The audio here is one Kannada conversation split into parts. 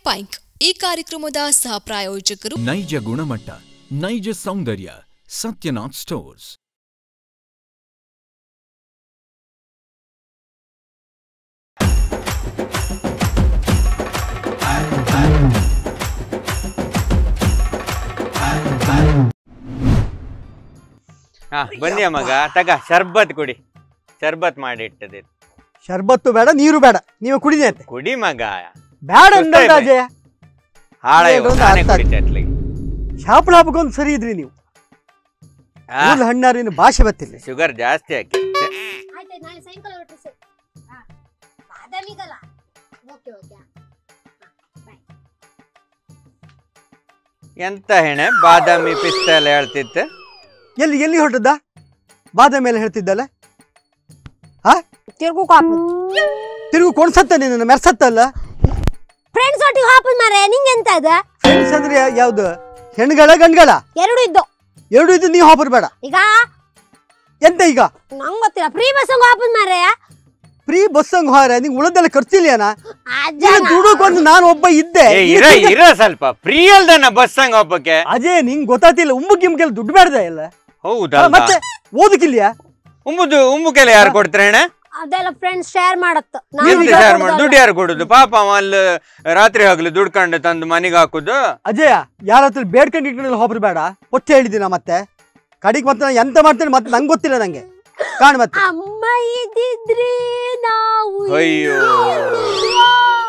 ಪೈಂಕ್ ಈ ಕಾರ್ಯಕ್ರಮದ ಸಹ ಪ್ರಾಯೋಜಕರು ನೈಜ ಗುಣಮಟ್ಟ ನೈಜ ಸೌಂದರ್ಯ ಸತ್ಯನಾಥ್ ಸ್ಟೋರ್ಸ್ ಹಾ ಬನ್ನಿ ಮಗ ತಗ ಶರ್ಬತ್ ಕುಡಿ ಶರ್ಬತ್ ಮಾಡಿ ಇಟ್ಟದೆ ಶರ್ಬತ್ತು ಬೇಡ ನೀರು ಬೇಡ ನೀವು ಕುಡಿದೆ ಅಂತೆ ಕುಡಿ ಮಗ ಬೇಡ ಸುಸ್ತಾಯ್ತು. ಅಂದಲ್ಲ ಅಜಯ ಹಾಳ ಇದೊಂದು ನಾನೇ ಅರ್ಥ ಕುಡಿತೆ ಅತ್ಲಿಗೆ ಶಾಪಳ ಹಬ್ಬಕ್ಕೊಂದು ಸರಿ ಇದ್ರಿ ನೀವು ಮೂಲ ಹಣ್ಣಾರಿನ ಭಾಷೆ ಗೊತ್ತಿಲ್ಲ ಶುಗರ್ ಜಾಸ್ತಿ ಹಾಕಿ ಆಯ್ತು ನಾಳೆ ಸಾಯಂಕಾಲ ಹೊರಟ್ರೆ ಸರಿ ಹಾ ಬಾದಾಮಿಗಲ್ಲ ಓಕೆ ಓಕೆ ಎಂತ ಹೆಣೆ ಬಾದಾಮಿ ಪಿಸ್ತಾ ಎಲ್ಲ ಹೇಳ್ತಿತ್ತು ಎಲ್ಲಿ ಎಲ್ಲಿ ಹೊರಟದ್ದ ಬಾದ ಮೇಲೆ ಹೇಳ್ತಿದ್ದಲ್ಲ ತಿರ್ಗು ಕಾಪು ತಿರುಗು ಕೊಣ್ಸತ್ತ ನಿನ್ನ ಮೆರ್ಸತ್ತಲ್ಲ ಫ್ರೆಂಡ್ಸ್ ಒಟ್ಟಿಗೆ ಹಾಪು ಮಾರೆ ನಿಂಗೆಂತ ಅದ ಫ್ರೆಂಡ್ಸ್ ಅಂದ್ರೆ ಯಾ- ಯಾವ್ದು ಹೆಣ್ಗಳ ಗಂಡ್ಗಳ ಎರಡು ಇದ್ದು ಎರಡು ಇದು ನೀವು ಹಾಪರ್ ಬೇಡ ಈಗ ಎಂತ ಈಗ ನಂಗ್ ಗೊತ್ತಿಲ್ಲ ಫ್ರೀ ಬಸ್ ಹಾಪು ಮಾರೆ ಫ್ರೀ ಬಸ್ ಹಂಗ ಹಾರ ನಿಂಗೆ ಉಳದೆಲ್ಲ ಖರ್ಚಿಲ್ಯಾನ ಅಜ್ಜ ನೀನು ದುಡುಕೊಂದು ನಾನು ಒಬ್ಬ ಇದ್ದೆ ಏ ಇರ ಇರ ಸ್ವಲ್ಪ ಫ್ರೀ ಅಲ್ದನ ಬಸ್ ಹಂಗ ಒಬ್ಬಕ್ಕೆ ಅಜಯ್ ನಿಂಗ್ ಗೊತ್ತಾತಿಲ್ಲ ಉಂಬು ಗಿಮ್ಗೆಲ್ಲ ದುಡ್ಡು ಬೇಡ್ದ ಇಲ್ಲ ಹೌದಾ ಮತ್ತೆ ಓದಕ್ಕಿಲ್ಯಾ ಉಂಬುದು ಉಂಬು ಕೆಲ ಯಾರು ಕೊಡ್ತಾರೆ ಹೆಣೆ ಅದೆಲ್ಲ ಫ್ರೆಂಡ್ಸ್ ಶೇರ್ ಮಾಡತ್ತ ಎಂತ ಶೇರ್ ಮಾಡಿ ದುಡ್ಡು ಯಾರು ಕೊಡುದು ಪಾಪ ಅವ ಅಲ್ಲಿ ರಾತ್ರಿ ಹಗಲು ದುಡ್ಕೊಂಡು ತಂದು ಮನೆಗೆ ಹಾಕುದು ಅಜಯ ಯಾರ ಹತ್ರ ಬೇಡ್ಕೊಂಡು ಇಟ್ಕೊಂಡು ಹೋಗ್ರಿ ಬೇಡ ಒಟ್ಟು ಹೇಳಿದ್ದೀನ ಮತ್ತೆ ಕಡಿಗೆ ಮತ್ತೆ ನಾನು ಎಂತ ಮಾಡ್ತೇನೆ ಮತ್ತೆ ನಂಗೆ ಗೊತ್ತಿಲ್ಲ ನಂಗೆ ಕಾಣ್ ಮತ್ತೆ ಅಮ್ಮ ಇದ್ದಿದ್ರೆ ನಾವು ಅಯ್ಯೋ. ಇರ್ತಿದ್ವಾ?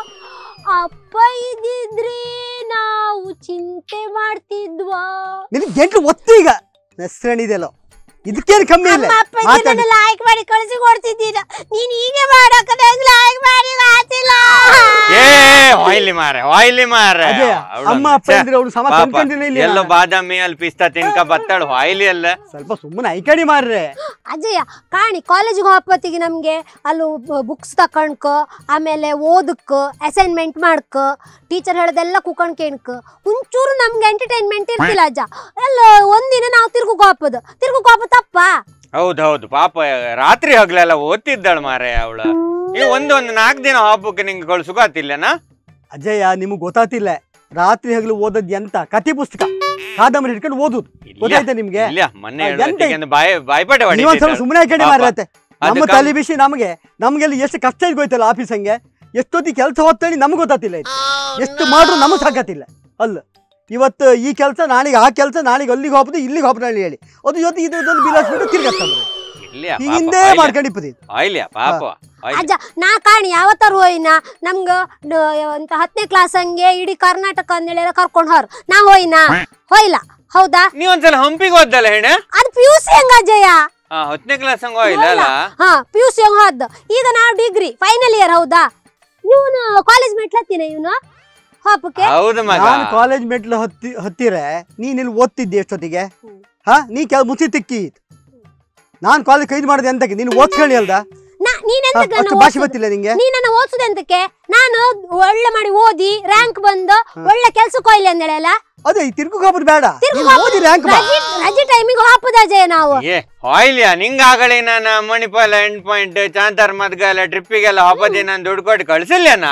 ಅಪ್ಪ ಇದ್ದಿದ್ರೆ ನಾವು ಚಿಂತೆ ಮಾಡ್ತಿದ್ವಾ ನಿನಗೆ ಗಂಟ್ಲು ಒತ್ತು ಈಗ ಹೆಸರಣಿದೆಯಲ್ಲ ಇದಕ್ಕೇನು ಕಮ್ಮಿ ಇಲ್ಲ ಅಮ್ಮ ಅಪ್ಪ ಮಾತಾಡಿ ಲೈಕ್ ಮಾಡಿ ಕಳಿಸಿ ಕೊಡ್ತಿದ್ದೀರ ನೀನ್ ಹೀಗೆ ಮಾಡಕ ನಂಗೆ ಲೈಕ್ ಮಾಡಿ ಆತಿಲ್ಲ ಏ ಹೊಯ್ಲಿ ಮಾರೆ ಹೊಯ್ಲಿ ಮಾರೆ ಅಜಯ ಅವ್ಳು ಅಮ್ಮ ಅಪ್ಪ ಛೆ, ಅಂದ್ರೆ ಅವ್ರು ಸಮ ಪಾಪ, ತಂದ್ಕೊಂಡಿಲ್ಲ ಇಲ್ಲಿ ಎಲ್ಲೋ ಬಾದಾಮಿ ಅಲ್ಲಿ ಪಿಸ್ತಾ ತಿನ್ಕ ಬತ್ತಾಳು ಹೊಯ್ಲಿ ಅಲ್ಲ ಸ್ವಲ್ಪ ಸುಮ್ಮನೆ ಐಕಣಿ ಮಾರ್ರೆ ಅಜಯ ಕಾಣಿ ಕಾಲೇಜಿಗೆ ಹೋಗಪ್ಪತ್ತಿಗೆ ನಮ್ಗೆ ಅಲ್ಲಿ ಬುಕ್ಸ್ ತಕೊಂಡ್ಕ ಆಮೇಲೆ ಓದಕ್ಕ ಅಸೈನ್ಮೆಂಟ್ ಮಾಡ್ಕ ಟೀಚರ್ ಹೇಳದೆಲ್ಲ ಕುಕೊಂಡ್ ಕೇಳ್ಕ ಒಂಚೂರು ನಮ್ಗೆ ಎಂಟರ್ಟೈನ್ಮೆಂಟ್ ಇರ್ತಿಲ್ಲ ಅಜ್ಜ ಎಲ್ಲ ಒಂದಿನ ನಾವು ತಿರ್ಗು ಹೋಗ್ಬೋದು ತಿರ್ಗು ಹೋಗ್ಬೋದು ತಪ್ಪ ಹೌದೌದು ಪಾಪ ರಾತ್ರಿ ಹಗಲೆಲ್ಲ ಓದ್ತಿದ್ದಾಳು ಮಾರೆ ಅವಳು ನೀವು ಒಂದು ಒಂದು ನಾಲ್ಕು ದಿನ ಹಬ್ಬಕ್ಕೆ ನಿಂಗೆ ಕಳ್ಸುಗಾತಿಲ್ಲನಾ ಅಜಯ ನಿಮಗೆ ಗೊತ್ತಾತಿಲ್ಲ ರಾತ್ರಿ ಹಗಲು ಓದದ್ ಎಂತ ಕತೆ ಪುಸ್ತಕ ಕಾದಂಬರಿ ಇಟ್ಕೊಂಡು ಓದುದು ಗೊತ್ತಾಯ್ತಾ ನಿಮ್ಗೆ ಇಲ್ಲ ಮೊನ್ನೆ ಆ, ಹೇಳುವ ಎಂತ ಹೊತ್ತಿಗೆ ಒಂದು ಬಾಯಿ ಬಾಯ್ಪಾಠ ನೀವೊಂದ್ಸಲ ಸುಮ್ಮನೆ ಐಕಣಿ ಪಾಪ. ಮಾರತ್ತೆ ನಮ್ಮ ಅದಕ್ಕ- ತಲೆ ಬಿಸಿ ನಮಗೆ ನಮ್ಗೆಲ್ಲ ಎಷ್ಟು ಕಷ್ಟ ಇದ್ಗೋಯ್ತಲ್ಲ ಆಫೀಸಂಗೆ ಎಷ್ಟೊತ್ತಿ ಕೆಲಸ ಹೊತ್ತೇಳಿ ನಮ್ಗೆ ಗೊತ್ತಾತಿಲ್ಲ ಇದು ಎಷ್ಟು ಮಾಡ್ರು ನಮಗೆ ಸಾಕತ್ತಿಲ್ಲ ಅಲ್ಲ ಇವತ್ತು ಈ ಕೆಲಸ ನಾಳೆಗೆ ಆ ಕೆಲಸ ನಾಳೆಗೆ ಅಲ್ಲಿಗೆ ಹೋಗ್ಬೋದು ಇಲ್ಲಿಗೆ ಹೋಗ್ಬೋದು ಹೇಳಿ ಅದು ಜೊತೆ ಇದೊಂದು ಬಿಲ್ ಹಚ್ಬಿಟ್ಟು ತಿರ್ಗತ್ತಂದ್ರೆ ಹಿಂದೆ ಮಾಡ್ಕೊಂಡಿಪ್ಪದಿ ಆಯ್ಲಿಯ ಪಾಪ ಆಯ್ಲಿ. ಅಜ್ಜ ನಾ ಕಾಣಿ ಯಾವತ್ತಾರು ಹೋಯ್ನ ನಮ್ಗ ನ- ಅಂತ ಹತ್ತನೇ ಕ್ಲಾಸ್ ಹಂಗೆ ಇಡೀ ಕರ್ನಾಟಕ ಅಂದೇಳಿ ಕರ್ಕೊಂಡ್ ಹೋರ್ ನಾ ಹೋಯ್ನ ಹೋಯ್ಲ ಹೌದಾ ನೀ ಒಂದ್ಸಲ ಹಂಪಿಗೆ ಹೋದ್ದಲ್ಲ ಹೆಣೆ ಅದು ಪಿ ಯು ಸಿ ಹಂಗ ಅಜ್ಜಯ್ಯ ಹಾ ಹತ್ತನೇ ಕ್ಲಾಸ್ ಹಂಗ ಹೋಯ್ಲ ಅಲ್ಲ ಹಾ ಪಿ ಯು ಸಿ ಹಂಗ ಹೋದ್ ಈಗ ನಾವು ಡಿಗ್ರಿ ಫೈನಲ್ ಇಯರ್ ಹೌದಾ ಇವನು ಕಾಲೇಜ್ ಮೆಟ್ಲತ್ತೀನ ಇವನು ಹಾಪಕ್ಕೆ ಹೌದು ಮಗ ನಾನು ಕಾಲೇಜ್ ಮೆಟ್ಲು ಹತ್ತಿ ಹತ್ತಿರೆ ನೀನ್ ಇಲ್ಲಿ ಓದ್ತಿದ್ದೆ ಎಷ್ಟೊತ್ತಿಗೆ ಹಾ ನೀ ಕೆಲ ಮುಸಿ ತಿಕ್ಕಿ ನಾನು ಕಾಲೇಜ್ ಕೈದು ಮಾಡಿದೆ ಅಂತಕ್ಕೆ ನೀನು ಓದ್ಕೊಳ್ಳಿ ಅಲ್ದ ನಾ ನೀನೆಂತ ಹಾ, ಅಷ್ಟು ಭಾಷೆ ಗೊತ್ತಿಲ್ಲ ನಿಂಗೆ ನೀ ನನ್ನ ಓದಿಸುದೆಂತಕ್ಕೆ ನಾನು ಒಳ್ಳೆ ಮಾಡಿ ಓದಿ ರ್ಯಾಂಕ್ ಬಂದು ಒಳ್ಳೆ ಕೆಲ್ಸಕ್ಕೆ ಹೋಯ್ಲಿ ಅಂದೇಳಿ ಅಲ್ಲ ಅದೇ ಈ ತಿರ್ಗು ಹೋಗ್ಬೋದು ಬೇಡ ತಿರ್ಗು ನೀನ್ ಓದಿ ರ್ಯಾಂಕ್ ಬಾ ರಜೆ ರಜೆ ಟೈಮಿಗೆ ಹಾಪದ ಅಜಯ ನಾವು ಏ ಆಯ್ಲಿಯ ನಿಂಗ ಆಗಲಿ ನಾನು ಮಣಿಪಾಲ ಎಂಡ್ ಪಾಯಿಂಟ್ ಚಾಂತಾರ್ ಮದ್ಗಾಲ ಟ್ರಿಪ್ಪಿಗೆಲ್ಲ ಹಬ್ಬದಿ ನಾನು ದುಡ್ಡು ಕೊಟ್ಟು ಕಳ್ಸಿಲ್ಲೇನ